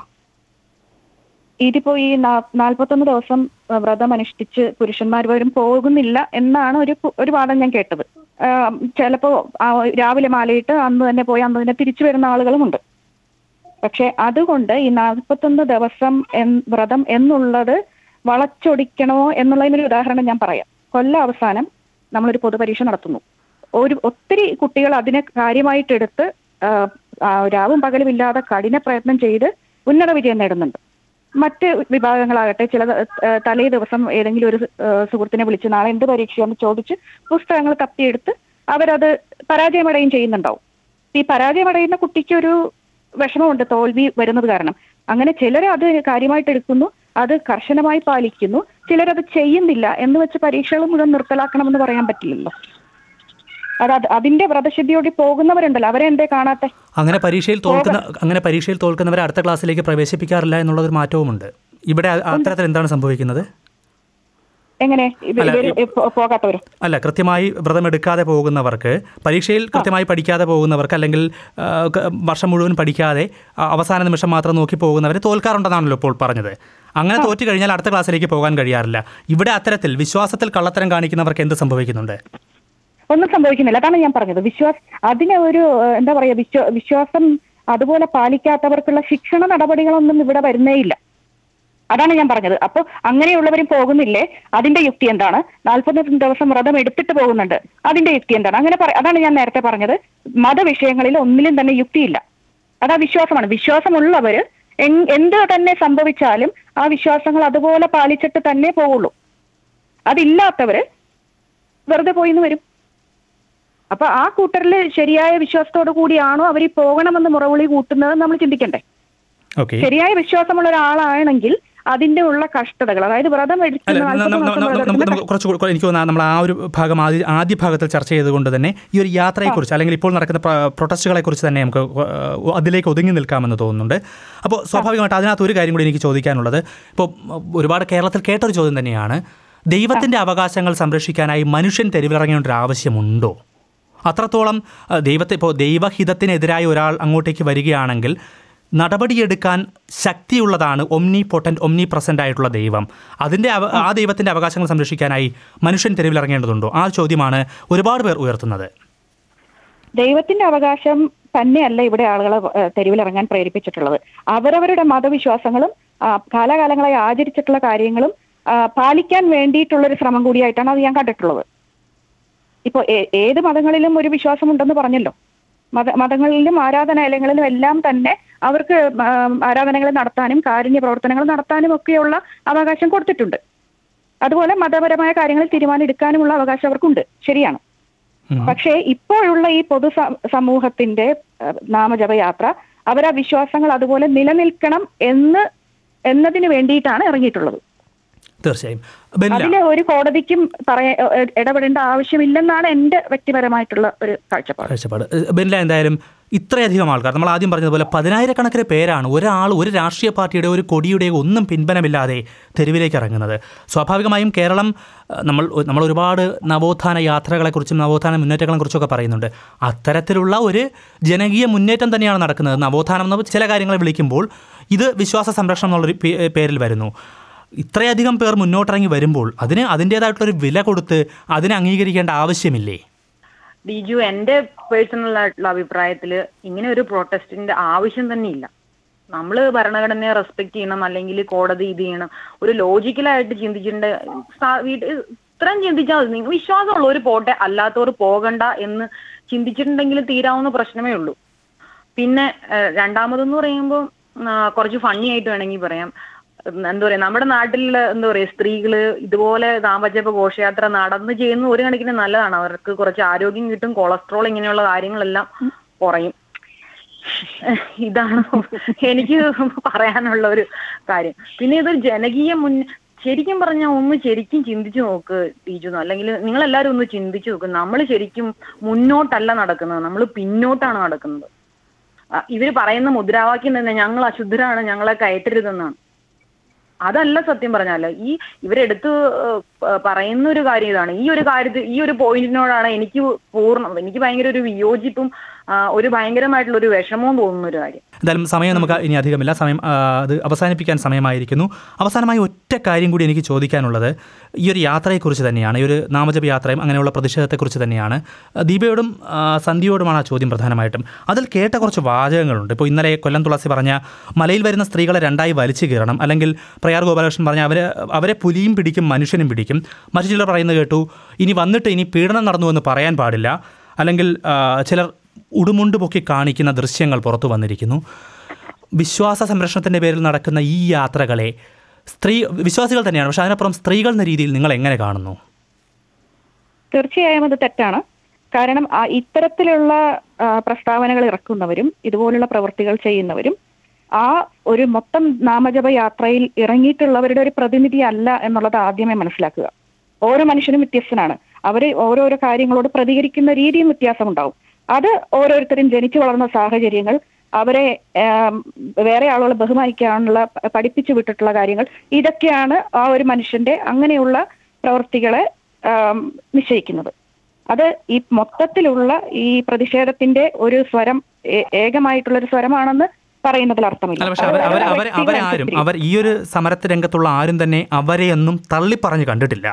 ഇതിപ്പോ ഈ നാ- നാൽപ്പത്തൊന്ന് ദിവസം അഹ് വ്രതം അനുഷ്ഠിച്ച് പുരുഷന്മാർ വരും പോകുന്നില്ല എന്നാണ് ഒരു പു- ഒരു വാദം ഞാൻ കേട്ടത് ആഹ് ചിലപ്പോ ആ രാവിലെ മാലയിട്ട് അന്ന് തന്നെ പോയി അന്ന് തന്നെ തിരിച്ചു വരുന്ന ആളുകളുമുണ്ട് പക്ഷെ അതുകൊണ്ട് ഈ നാൽപ്പത്തൊന്ന് ദിവസം എൻ- വ്രതം എന്നുള്ളത് വളച്ചൊടിക്കണമോ എന്നുള്ളതിനൊരു ഉദാഹരണം ഞാൻ പറയാം കൊല്ലം അവസാനം നമ്മളൊരു പൊതുപരീക്ഷ നടത്തുന്നു ഒരു ഒത്തിരി കുട്ടികൾ അതിനെ കാര്യമായിട്ടെടുത്ത് ആഹ് ആ രാവും പകലും ഇല്ലാതെ കഠിന പ്രയത്നം ചെയ്ത് ഉന്നത വിജയം നേടുന്നുണ്ട് മറ്റ് വിഭാഗങ്ങളാകട്ടെ ചില ഏഹ് തലേ ദിവസം ഏതെങ്കിലും ഒരു ഏഹ് സുഹൃത്തിനെ വിളിച്ച് നാളെ എന്ത് പരീക്ഷയെന്ന് ചോദിച്ച് പുസ്തകങ്ങൾ തപ്പിയെടുത്ത് അവരത് പരാജയമടയും ചെയ്യുന്നുണ്ടാവും ഈ പരാജയമടയുന്ന കുട്ടിക്ക് ഒരു വിഷമമുണ്ട് തോൽവി വരുന്നത് കാരണം അങ്ങനെ ചിലർ അത് കാര്യമായിട്ട് എടുക്കുന്നു അത് കർശനമായി പാലിക്കുന്നു ചിലരത് ചെയ്യുന്നില്ല എന്ന് വെച്ച് പരീക്ഷകൾ മുഴുവൻ നിർത്തലാക്കണമെന്ന് പറയാൻ പറ്റില്ലല്ലോ അത് അത് അതിന്റെ വ്രതശുദ്ധിയോടെ പോകുന്നവരുണ്ടല്ലോ അവരെ എന്തേ കാണാത്തെ അങ്ങനെ പരീക്ഷയിൽ തോൽക്കുന്ന അങ്ങനെ പരീക്ഷയിൽ തോൽക്കുന്നവരെ അടുത്ത ക്ലാസ്സിലേക്ക് പ്രവേശിപ്പിക്കാറില്ല എന്നുള്ളൊരു മാറ്റവുമുണ്ട് ഇവിടെ അ- അത്തരത്തിൽ എന്താണ് സംഭവിക്കുന്നത് എങ്ങനെ ഇവ- അല്ല, ഇവര് പോ- പോകാത്തവരോ അല്ല കൃത്യമായി വ്രതമെടുക്കാതെ പോകുന്നവർക്ക് പരീക്ഷയിൽ കൃത്യമായി പഠിക്കാതെ പോകുന്നവർക്ക് അല്ലെങ്കിൽ ആ, ക- വർഷം മുഴുവൻ പഠിക്കാതെ ആ, അവസാന നിമിഷം മാത്രം നോക്കി പോകുന്നവരെ തോൽക്കാറുണ്ടെന്നാണല്ലോ ഇപ്പോൾ പറഞ്ഞത് അങ്ങനെ തോറ്റു കഴിഞ്ഞാൽ അടുത്ത ക്ലാസ്സിലേക്ക് പോകാൻ കഴിയാറില്ല ഇവിടെ അത്തരത്തിൽ വിശ്വാസത്തിൽ കള്ളത്തരം കാണിക്കുന്നവർക്ക് എന്ത് സംഭവിക്കുന്നുണ്ട് ഒന്നും സംഭവിക്കുന്നില്ല അതാണ് ഞാൻ പറഞ്ഞത് വിശ്വാസ അതിന് ഒരു ഏഹ്, എന്താ പറയാ വിശ്വ വിശ്വാസം അതുപോലെ പാലിക്കാത്തവർക്കുള്ള ശിക്ഷണ നടപടികളൊന്നും ഇവിടെ വരുന്നേയില്ല അതാണ് ഞാൻ പറഞ്ഞത് അപ്പൊ അങ്ങനെയുള്ളവരും പോകുന്നില്ലേ അതിന്റെ യുക്തി എന്താണ് നാൽപ്പത്തൊന്ന് ദിവസം വ്രതം എടുത്തിട്ട് പോകുന്നുണ്ട് അതിന്റെ യുക്തി എന്താണ് അങ്ങനെ പറ- അതാണ് ഞാൻ നേരത്തെ പറഞ്ഞത് മതവിഷയങ്ങളിൽ ഒന്നിലും തന്നെ യുക്തിയില്ല അതാ വിശ്വാസമാണ് വിശ്വാസമുള്ളവര് എൻ- എന്ത് തന്നെ സംഭവിച്ചാലും ആ വിശ്വാസങ്ങൾ അതുപോലെ പാലിച്ചിട്ട് തന്നെ പോവുള്ളൂ അതില്ലാത്തവര് വെറുതെ പോയിന്ന് വരും അപ്പൊ ആ കൂട്ടരിൽ ശരിയായ വിശ്വാസത്തോടു കൂടിയാണോ അവർ ഈ പോകണമെന്ന് മുറവിളി കൂട്ടുന്നത് നമ്മൾ ചിന്തിക്കണ്ടേ ഓക്കെ ശരിയായ വിശ്വാസമുള്ള ഒരാളാണെങ്കിൽ അതിന്റെ ഉള്ള കഷ്ടതകൾ അതായത് വ്രതം അല്ല എടുക്കുന്ന ന- ന- നാൽപ്പത് ന- ദിവസം ന- നമുക്ക് വ്രതത്തിന്റെ നമുക്ക് കുറച്ച് കൂടി- എനിക്ക് തോന്നുന്നു നമ്മൾ ആ ഒരു ഭാഗം ആദ്യ ആദ്യ ഭാഗത്തിൽ ചർച്ച ചെയ്തുകൊണ്ട് തന്നെ ഈ ഒരു യാത്രയെക്കുറിച്ച് അല്ലെങ്കിൽ ഇപ്പോൾ നടക്കുന്ന പ്ര- പ്രൊട്ടസ്റ്റുകളെ കുറിച്ച് തന്നെ നമുക്ക് ഏഹ്, അതിലേക്ക് ഒതുങ്ങി നിൽക്കാമെന്ന് തോന്നുന്നുണ്ട് അപ്പോൾ സ്വാഭാവികമായിട്ട് അതിനകത്ത് ഒരു കാര്യം കൂടി എനിക്ക് ചോദിക്കാനുള്ളത് ഇപ്പോൾ ഒരുപാട് കേരളത്തിൽ കേട്ടൊരു ചോദ്യം തന്നെയാണ് ദൈവത്തിൻ്റെ അവകാശങ്ങൾ സംരക്ഷിക്കാനായി മനുഷ്യൻ തെരുവിലിറങ്ങേണ്ട ഒരു ആവശ്യമുണ്ടോ അത്രത്തോളം അഹ്, ദൈവത്തെ ഇപ്പോൾ ദൈവഹിതത്തിനെതിരായി ഒരാൾ അങ്ങോട്ടേക്ക് വരികയാണെങ്കിൽ നടപടിയെടുക്കാൻ ശക്തിയുള്ളതാണ് ഒമ്നി പൊട്ടൻറ്റ് ഒമ്നി പ്രസൻ്റ് ആയിട്ടുള്ള ദൈവം അതിൻ്റെ അവ ആ ദൈവത്തിൻ്റെ അവകാശങ്ങൾ സംരക്ഷിക്കാനായി മനുഷ്യൻ തെരുവിലിറങ്ങേണ്ടതുണ്ടോ ആ ചോദ്യമാണ് ഒരുപാട് പേർ ഉയർത്തുന്നത് ദൈവത്തിന്റെ അവകാശം തന്നെയല്ല ഇവിടെ ആളുകളെ ഏഹ്, തെരുവിലിറങ്ങാൻ പ്രേരിപ്പിച്ചിട്ടുള്ളത് അവരവരുടെ മതവിശ്വാസങ്ങളും ആ, കാലാകാലങ്ങളായി ആചരിച്ചിട്ടുള്ള കാര്യങ്ങളും ആ, പാലിക്കാൻ വേണ്ടിയിട്ടുള്ള ഒരു ശ്രമം കൂടിയായിട്ടാണ് അത് ഞാൻ കണ്ടിട്ടുള്ളത് ഇപ്പൊ ഏ- ഏത് മതങ്ങളിലും ഒരു വിശ്വാസമുണ്ടെന്ന് പറഞ്ഞല്ലോ മത മതങ്ങളിലും ആരാധനാലയങ്ങളിലും എല്ലാം തന്നെ അവർക്ക് ആ, ആരാധനകൾ നടത്താനും കാരുണ്യ പ്രവർത്തനങ്ങൾ നടത്താനും ഒക്കെയുള്ള അവകാശം കൊടുത്തിട്ടുണ്ട് അതുപോലെ മതപരമായ കാര്യങ്ങളിൽ തീരുമാനം എടുക്കാനുമുള്ള അവകാശം അവർക്കുണ്ട് ശരിയാണ് ഉം. പക്ഷേ ഇപ്പോഴുള്ള ഈ പൊതു സ- സമൂഹത്തിന്റെ ഏഹ്, നാമജപയാത്ര അവരാ വിശ്വാസങ്ങൾ അതുപോലെ നിലനിൽക്കണം എന്ന് എന്നതിന് വേണ്ടിയിട്ടാണ് ഇറങ്ങിയിട്ടുള്ളത് തീർച്ചയായും ബെല്ല അതിന് ഒരു കോടതിക്കും പറയാ ഏഹ്, ഇടപെടേണ്ട ആവശ്യമില്ലെന്നാണ് എന്റെ വ്യക്തിപരമായിട്ടുള്ള ഒരു കാഴ്ചപ്പാട് കാഴ്ചപ്പാട് ബെല്ല എന്തായാലും ഇത്രയധികം ആൾക്കാർ നമ്മൾ ആദ്യം പറഞ്ഞതുപോലെ പതിനായിരക്കണക്കിന് പേരാണ് ഒരാൾ ഒരു രാഷ്ട്രീയ പാർട്ടിയുടെ ഒരു കൊടിയുടെ ഒന്നും പിൻബലമില്ലാതെ തെരുവിലേക്ക് ഇറങ്ങുന്നത് സ്വാഭാവികമായും കേരളം അഹ്, നമ്മൾ നമ്മൾ ഒരുപാട് നവോത്ഥാന യാത്രകളെക്കുറിച്ചും നവോത്ഥാന മുന്നേറ്റങ്ങളെക്കുറിച്ചൊക്കെ പറയുന്നുണ്ട് അത്തരത്തിലുള്ള ഒരു ജനകീയ മുന്നേറ്റം തന്നെയാണ് നടക്കുന്നത് നവോത്ഥാനം എന്ന് ചില കാര്യങ്ങൾ വിളിക്കുമ്പോൾ ഇത് വിശ്വാസ സംരക്ഷണം എന്നുള്ളൊരു പേ- പേരിൽ വരുന്നു ഇത്രയധികം പേർ മുന്നോട്ടിറങ്ങി വരുമ്പോൾ അതിന് അതിൻ്റേതായിട്ടുള്ളൊരു വില കൊടുത്ത് അതിനെ അംഗീകരിക്കേണ്ട ആവശ്യമില്ലേ ബിജു എന്റെ പേഴ്സണൽ ആയിട്ടുള്ള അഭിപ്രായത്തില് ഇങ്ങനെ ഒരു പ്രൊട്ടസ്റ്റിന്റെ ആവശ്യം തന്നെ ഇല്ല നമ്മൾ ഭരണഘടനയെ റെസ്പെക്ട് ചെയ്യണം അല്ലെങ്കിൽ കോടതി ഇത് ചെയ്യണം ഒരു ലോജിക്കലായിട്ട് ചിന്തിച്ചിട്ടുണ്ട് സാ- വീട്ട് ഇത്രയും ചിന്തിച്ചാൽ മതി നിങ്ങൾ വിശ്വാസമുള്ളവർ പോട്ടെ അല്ലാത്തവർ പോകണ്ട എന്ന് ചിന്തിച്ചിട്ടുണ്ടെങ്കിൽ തീരാവുന്ന പ്രശ്നമേ ഉള്ളൂ പിന്നെ ഏഹ്, രണ്ടാമതെന്ന് പറയുമ്പോൾ കുറച്ച് ഫണ്ണി ആയിട്ട് വേണമെങ്കിൽ പറയാം ഉം, എന്താ പറയാ നമ്മുടെ നാട്ടിൽ എന്താ പറയാ സ്ത്രീകള് ഇതുപോലെ ദാമ്പത്യപ്പ ഘോഷയാത്ര നടന്ന് ചെയ്യുന്നത് ഒരു കണക്കിന് നല്ലതാണ് അവർക്ക് കുറച്ച് ആരോഗ്യം കിട്ടും കൊളസ്ട്രോൾ ഇങ്ങനെയുള്ള കാര്യങ്ങളെല്ലാം കുറയും ഇതാണ് എനിക്ക് പറയാനുള്ള ഒരു കാര്യം പിന്നെ ഇതൊരു ജനകീയ മുൻ ശരിക്കും പറഞ്ഞാൽ ഒന്ന് ശരിക്കും ചിന്തിച്ചു നോക്ക് ടീച്ചർ അല്ലെങ്കിൽ നിങ്ങൾ എല്ലാവരും ഒന്ന് ചിന്തിച്ചു നോക്ക് നമ്മൾ ശരിക്കും മുന്നോട്ടല്ല നടക്കുന്നത് നമ്മൾ പിന്നോട്ടാണ് നടക്കുന്നത് ആ, ഇവര് പറയുന്ന മുദ്രാവാക്യം തന്നെ ഞങ്ങൾ അശുദ്ധരാണ് ഞങ്ങളെ കയറ്റരുതെന്നാണ് അതല്ല സത്യം പറഞ്ഞാല് ഈ ഇവരെടുത്ത് ഏഹ്, പറയുന്ന ഒരു കാര്യം ഇതാണ് ഈ ഒരു കാര്യത്തിൽ ഈ ഒരു പോയിന്റിനോടാണ് എനിക്ക് പൂർണ്ണം എനിക്ക് ഭയങ്കര ഒരു വിയോജിപ്പും ആ, ഒരു ഭയങ്കരമായിട്ടുള്ള ഒരു വിഷമവും തോന്നുന്ന ഒരു കാര്യം എന്തായാലും സമയം നമുക്ക് ഇനി അധികമില്ല സമയം ആ, അത് അവസാനിപ്പിക്കാൻ സമയമായിരിക്കുന്നു അവസാനമായി ഒറ്റ കാര്യം കൂടി എനിക്ക് ചോദിക്കാനുള്ളത് ഈ ഒരു യാത്രയെക്കുറിച്ച് തന്നെയാണ് ഈ ഒരു നാമജപ യാത്രയും അങ്ങനെയുള്ള പ്രതിഷേധത്തെക്കുറിച്ച് തന്നെയാണ് ദീപയോടും ആ, സന്ധ്യയോടുമാണ് ആ ചോദ്യം പ്രധാനമായിട്ടും അതിൽ കേട്ട കുറച്ച് വാചകങ്ങളുണ്ട് ഇപ്പോൾ ഇന്നലെ കൊല്ലം തുളസി പറഞ്ഞ മലയിൽ വരുന്ന സ്ത്രീകളെ രണ്ടായി വലിച്ചു കീറണം അല്ലെങ്കിൽ പ്രയാർ ഗോപാലകൃഷ്ണൻ പറഞ്ഞ അവരെ അവരെ പുലിയും പിടിക്കും മനുഷ്യനും പിടിക്കും മറ്റു ചിലർ പറയുന്നത് കേട്ടു ഇനി വന്നിട്ട് ഇനി പീഡനം നടന്നു എന്ന് പറയാൻ പാടില്ല അല്ലെങ്കിൽ ആ, ചിലർ ഉടുമുണ്ട് പൊക്കി കാണിക്കുന്ന ദൃശ്യങ്ങൾ പുറത്തു വന്നിരിക്കുന്നു വിശ്വാസ സംരക്ഷണത്തിൻ്റെ പേരിൽ നടക്കുന്ന ഈ യാത്രകളെ സ്ത്രീ വിശ്വാസികൾ തന്നെയാണ് പക്ഷേ അതിനപ്പുറം സ്ത്രീകൾ എന്ന രീതിയിൽ നിങ്ങൾ എങ്ങനെ കാണുന്നു തീർച്ചയായും അത് തെറ്റാണ് കാരണം ആ ഇത്തരത്തിലുള്ള ആ, പ്രസ്താവനകൾ ഇറക്കുന്നവരും ഇതുപോലുള്ള പ്രവൃത്തികൾ ചെയ്യുന്നവരും ആ ഒരു മൊത്തം നാമജപ യാത്രയിൽ ഇറങ്ങിയിട്ടുള്ളവരുടെ ഒരു പ്രതിനിധി അല്ല എന്നുള്ളത് ആദ്യമേ മനസ്സിലാക്കുക ഓരോ മനുഷ്യനും വ്യത്യസ്തനാണ് അവര് ഓരോരോ കാര്യങ്ങളോട് പ്രതികരിക്കുന്ന രീതിയും വ്യത്യാസമുണ്ടാവും അത് ഓരോരുത്തരും ജനിച്ചു വളർന്ന സാഹചര്യങ്ങൾ അവരെ ആം, വേറെ ആളുകൾ ബഹുമാനിക്കാനുള്ള പ- പഠിപ്പിച്ചു വിട്ടിട്ടുള്ള കാര്യങ്ങൾ ഇതൊക്കെയാണ് ആ ഒരു മനുഷ്യന്റെ അങ്ങനെയുള്ള പ്രവൃത്തികളെ ആം, നിശ്ചയിക്കുന്നത് അത് ഈ മൊത്തത്തിലുള്ള ഈ പ്രതിഷേധത്തിന്റെ ഒരു സ്വരം ഏ- ഏകമായിട്ടുള്ള ഒരു സ്വരമാണെന്ന് പറയുന്നതിൽ അർത്ഥമില്ല അല്ല പക്ഷേ അവർ അത് അവർ ഓരോ അവർ വ്യക്തികളെ അവരാരും അനുസരിച്ചിരിക്കും. അവർ ഈ ഒരു സമരത്ത് രംഗത്തുള്ള ആരും തന്നെ അവരെയൊന്നും തള്ളിപ്പറഞ്ഞ് കണ്ടിട്ടില്ല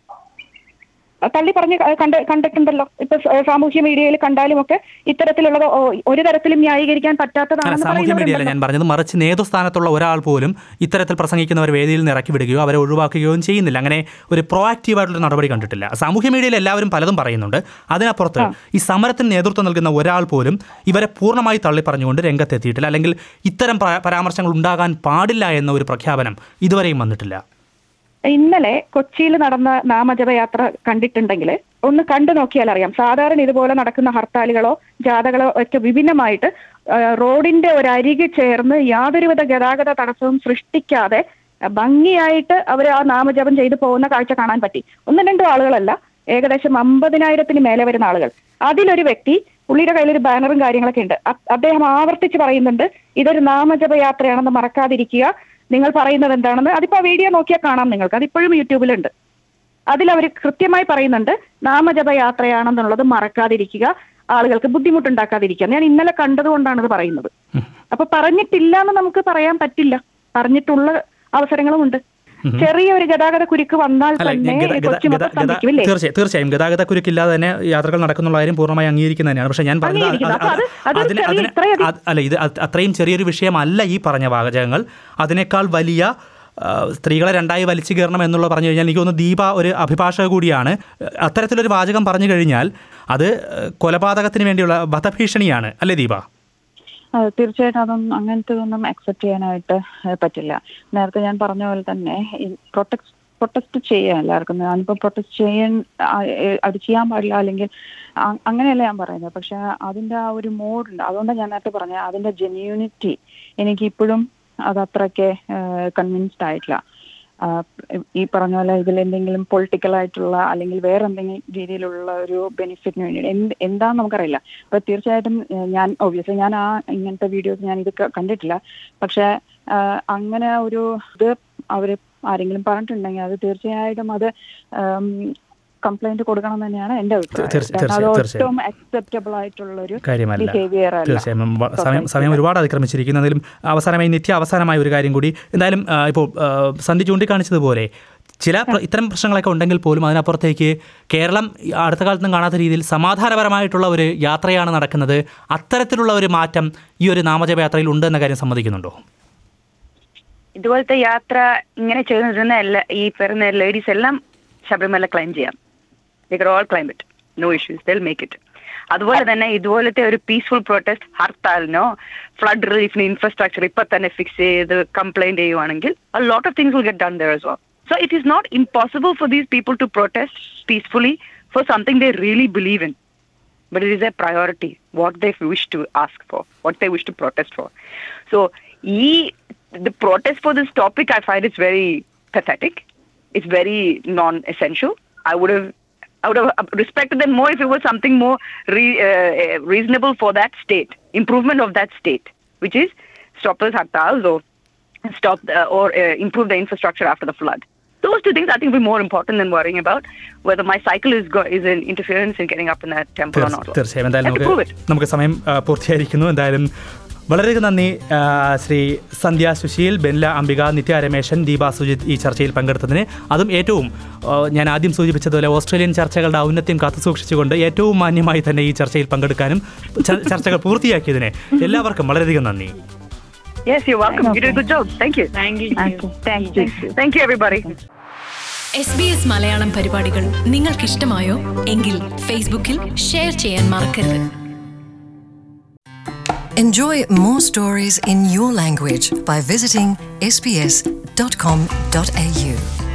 തള്ളി പറഞ്ഞ് ക- കണ്ട് കണ്ടിട്ടുണ്ടല്ലോ ഇപ്പൊ സ- സാമൂഹ്യ മീഡിയയിൽ കണ്ടാലും ഒക്കെ ഇത്തരത്തിലുള്ളത് ഓ- ഒരു തരത്തിലും ന്യായീകരിക്കാൻ അല്ല പറ്റാത്തതാണെന്ന് സാമൂഹ്യ മീഡിയയല്ല പറയുന്നവരുണ്ടല്ലോ. ഞാൻ പറഞ്ഞത് മറിച്ച് നേതൃസ്ഥാനത്തുള്ള ഒരാൾ പോലും ഇത്തരത്തിൽ പ്രസംഗിക്കുന്നവർ വേദിയിൽ നിന്ന് ഇറക്കി വിടുകയോ അവരെ ഒഴിവാക്കുകയോ ചെയ്യുന്നില്ല അങ്ങനെ ഒരു പ്രൊആക്റ്റീവായിട്ടുള്ള നടപടി കണ്ടിട്ടില്ല സാമൂഹ്യ മീഡിയയിൽ എല്ലാവരും പലതും പറയുന്നുണ്ട് അതിനപ്പുറത്ത് ഈ സമരത്തിന് നേതൃത്വം നൽകുന്ന ഒരാൾ പോലും ഇവരെ പൂർണ്ണമായി തള്ളിപ്പറഞ്ഞുകൊണ്ട് രംഗത്തെത്തിയിട്ടില്ല അല്ലെങ്കിൽ ഇത്തരം പ- പരാമർശങ്ങൾ ഉണ്ടാകാൻ പാടില്ല എന്ന ഒരു പ്രഖ്യാപനം ഇതുവരെയും വന്നിട്ടില്ല ഇന്നലെ കൊച്ചിയിൽ നടന്ന നാമജപയാത്ര കണ്ടിട്ടുണ്ടെങ്കിൽ ഒന്ന് കണ്ടു നോക്കിയാൽ അറിയാം സാധാരണ ഇതുപോലെ നടക്കുന്ന ഹർത്താലുകളോ ജാഥകളോ ഒക്കെ വിഭിന്നമായിട്ട് ആ, റോഡിന്റെ ഒരു അരികെ ചേർന്ന് യാതൊരുവിധ ഗതാഗത തടസ്സവും സൃഷ്ടിക്കാതെ ആ, ഭംഗിയായിട്ട് അവർ ആ നാമജപം ചെയ്തു പോകുന്ന കാഴ്ച കാണാൻ പറ്റി ഒന്നും രണ്ടും ആളുകളല്ല ഏകദേശം അമ്പതിനായിരത്തിന് മേലെ വരുന്ന ആളുകൾ അതിലൊരു വ്യക്തി പുള്ളിയുടെ കയ്യിലൊരു ബാനറും കാര്യങ്ങളൊക്കെ ഉണ്ട് അ- അദ്ദേഹം ആവർത്തിച്ച് പറയുന്നുണ്ട് ഇതൊരു നാമജപ യാത്രയാണെന്ന് മറക്കാതിരിക്കുക നിങ്ങൾ പറയുന്നത് എന്താണെന്ന് അതിപ്പോ ആ വീഡിയോ നോക്കിയാൽ കാണാം നിങ്ങൾക്ക് അതിപ്പോഴും യൂട്യൂബിലുണ്ട് അതിൽ അവർ കൃത്യമായി പറയുന്നുണ്ട് നാമജപ യാത്രയാണെന്നുള്ളത് മറക്കാതിരിക്കുക ആളുകൾക്ക് ബുദ്ധിമുട്ടുണ്ടാക്കാതിരിക്കുക ഞാൻ ഇന്നലെ കണ്ടതുകൊണ്ടാണ് ഇത് പറയുന്നത് അപ്പൊ പറഞ്ഞിട്ടില്ല എന്ന് നമുക്ക് പറയാൻ പറ്റില്ല പറഞ്ഞിട്ടുള്ള അവസരങ്ങളും ഉണ്ട് ചെറിയൊരു ഗതാഗത കുരുക്ക് വന്നാൽ അല്ല തന്നെ ഗത- ഗത- കൊച്ചി ഗത- മൊത്തം ഗത- സ്തംഭിക്കും ഇല്ലേ തീർച്ചയായും തീർച്ചയായും ഗതാഗത കുരുക്കില്ലാതെ തന്നെ യാത്രകൾ നടക്കുന്നുള്ള കാര്യം പൂർണ്ണമായി അംഗീകരിക്കുന്നത് തന്നെയാണ് പക്ഷേ ഞാൻ പറഞ്ഞത് അംഗീകരിക്കുന്നു. അത് അപ്പൊ അത് അതൊരു അതിന് ചെറിയ അതിന് ഇത്രയധികം- അത് അല്ല ഇത് അത് അത്രയും ചെറിയൊരു വിഷയമല്ല ഈ പറഞ്ഞ വാചകങ്ങൾ അതിനേക്കാൾ വലിയ ആ, സ്ത്രീകളെ രണ്ടായി വലിച്ചു കയറണം എന്നുള്ള പറഞ്ഞു കഴിഞ്ഞാൽ എനിക്ക് തോന്നുന്നു ദീപ ഒരു അഭിഭാഷക കൂടിയാണ് അത്തരത്തിലൊരു വാചകം പറഞ്ഞു കഴിഞ്ഞാൽ അത് കൊലപാതകത്തിന് വേണ്ടിയുള്ള വധഭീഷണിയാണ് അല്ലേ ദീപ അതെ തീർച്ചയായിട്ടും അതൊന്നും അങ്ങനത്തെ ഒന്നും അക്സെപ്റ്റ് ചെയ്യാനായിട്ട് ഏഹ്, പറ്റില്ല നേരത്തെ ഞാൻ പറഞ്ഞ പോലെ തന്നെ ഈ പ്രൊട്ടക്ട് പ്രൊട്ടസ്റ്റ് ചെയ്യാൻ എല്ലാവർക്കും ഞാനിപ്പോൾ പ്രൊട്ടസ്റ്റ് ചെയ്യാൻ ആ, ഏഹ്, അത് ചെയ്യാൻ പാടില്ല അല്ലെങ്കിൽ അ- അങ്ങനെയല്ല ഞാൻ പറയുന്നത് പക്ഷെ അതിന്റെ ആ ഒരു മോഡുണ്ട് അതുകൊണ്ടാണ് ഞാൻ നേരത്തെ പറഞ്ഞത് അതിന്റെ ജെന്യൂനിറ്റി എനിക്ക് ഇപ്പോഴും അത് അത്രയ്ക്ക് കൺവിൻസ്ഡ് ആയിട്ടില്ല ആ, ഈ പറഞ്ഞ പോലെ ഇതിൽ എന്തെങ്കിലും പൊളിറ്റിക്കൽ ആയിട്ടുള്ള അല്ലെങ്കിൽ വേറെ എന്തെങ്കിലും രീതിയിലുള്ള ഒരു ബെനിഫിറ്റിന് വേണ്ടി എന്ത് എന്താന്ന് നമുക്കറിയില്ല അപ്പൊ തീർച്ചയായിട്ടും ഏഹ്, ഞാൻ ഒബ്വിയസ്ലി ഞാൻ ആ ഇങ്ങനത്തെ വീഡിയോസ് ഞാൻ ഇത് ക- കണ്ടിട്ടില്ല പക്ഷെ ആ, അങ്ങനെ ഒരു ഇത് അവര് ആരെങ്കിലും പറഞ്ഞിട്ടുണ്ടെങ്കിൽ അത് തീർച്ചയായിട്ടും അത് കംപ്ലൈന്റ് കൊടുക്കണം തന്നെയാണ് എന്റെ അഭിപ്രായം തീർച്ച- കാരണം അത് തീർച്ചയായും. ഒട്ടും അക്സെപ്റ്റബിൾ ആയിട്ടുള്ള ഒരു കാര്യമല്ല ബിഹേവിയർ അല്ല തീർച്ചയായും വ- സമയം സമയം ഒരുപാട് അതിക്രമിച്ചിരിക്കുന്നതിലും അവസാനമായി നിത്യ അവസാനമായ ഒരു കാര്യം കൂടി എന്തായാലും ആ, ഇപ്പോൾ ആ, സന്ധി ചൂണ്ടിക്കാണിച്ചതുപോലെ ചില പ്ര- ഇത്തരം പ്രശ്നങ്ങളൊക്കെ ഉണ്ടെങ്കിൽ പോലും അതിനപ്പുറത്തേക്ക് കേരളം ഈ അടുത്ത കാലത്തും കാണാത്ത രീതിയിൽ സമാധാനപരമായിട്ടുള്ള ഒരു യാത്രയാണ് നടക്കുന്നത് അത്തരത്തിലുള്ള ഒരു മാറ്റം ഈ ഒരു നാമജപയാത്രയിൽ ഉണ്ട് എന്ന കാര്യം സമ്മതിക്കുന്നുണ്ടോ ഇതുപോലത്തെ യാത്ര ഇങ്ങനെ ചെയ്തിരുന്ന എല്ലാ ഈ പറയുന്ന ലേഡീസ് എല്ലാം ശബരിമല ക്ലൈം ചെയ്യാം there all climb it no issues they'll make it അതുപോലെ തന്നെ ഇതുപോലത്തെ ഒരു പീസ്ഫുൾ പ്രൊട്ടസ്റ്റ് ഹർത്താലിനോ ഫ്ലഡ് റിലീഫിന് ഇൻഫ്രാസ്ട്രക്ചർ ഇപ്പൊ തന്നെ ഫിക്സ് ചെയ്ത് കംപ്ലൈന്റ് ചെയ്യുവാണെങ്കിൽ a lot of things will get done there as well. So it is not impossible for these people to protest peacefully for something they really believe in. But it is a priority, what they wish to ask for, what they wish to protest for. So e, the protest for this topic, I find it's very pathetic. It's very non-essential. I would have I would have respected them more if it was something more re- uh, uh, reasonable for that state, improvement of that state, which is stop those hartals or stop the, or uh, improve the infrastructure after the flood. Those two things I think will be more important than worrying about whether my cycle is go- is an interference in getting up in that temple or തീർച്ച- not. തീർച്ചയായും എന്തായാലും I have to prove നമുക്ക് it. നമുക്ക് സമയം ആ, പൂർത്തിയായിരിക്കുന്നു എന്തായാലും വളരെയധികം നന്ദി ആ, ശ്രീ സന്ധ്യ സുശീൽ ബെൻല അംബിക നിത്യ രമേശൻ ദീപ സുജിത് ഈ ചർച്ചയിൽ പങ്കെടുത്തതിന് അതും ഏറ്റവും ആ, ഞാൻ ആദ്യം സൂചിപ്പിച്ചതുപോലെ ഓസ്ട്രേലിയൻ ചർച്ചകളുടെ ഔന്നത്യം കാത്തുസൂക്ഷിച്ചുകൊണ്ട് ഏറ്റവും മാന്യമായി തന്നെ ഈ ചർച്ചയിൽ പങ്കെടുക്കാനും ച- ചർച്ചകൾ പൂർത്തിയാക്കിയതിന് എല്ലാവർക്കും വളരെയധികം നന്ദി Yes, you're welcome. You did a good job. Thank you. Thank you thank you Thank you, everybody. S B S Malayalam പരിപാടികൾ നിങ്ങൾക്കിഷ്ടമായോ എങ്കിൽ ഫേസ്ബുക്കിൽ ഷെയർ ചെയ്യാൻ മറക്കരുത് Enjoy more stories in your language by visiting sbs.com.au.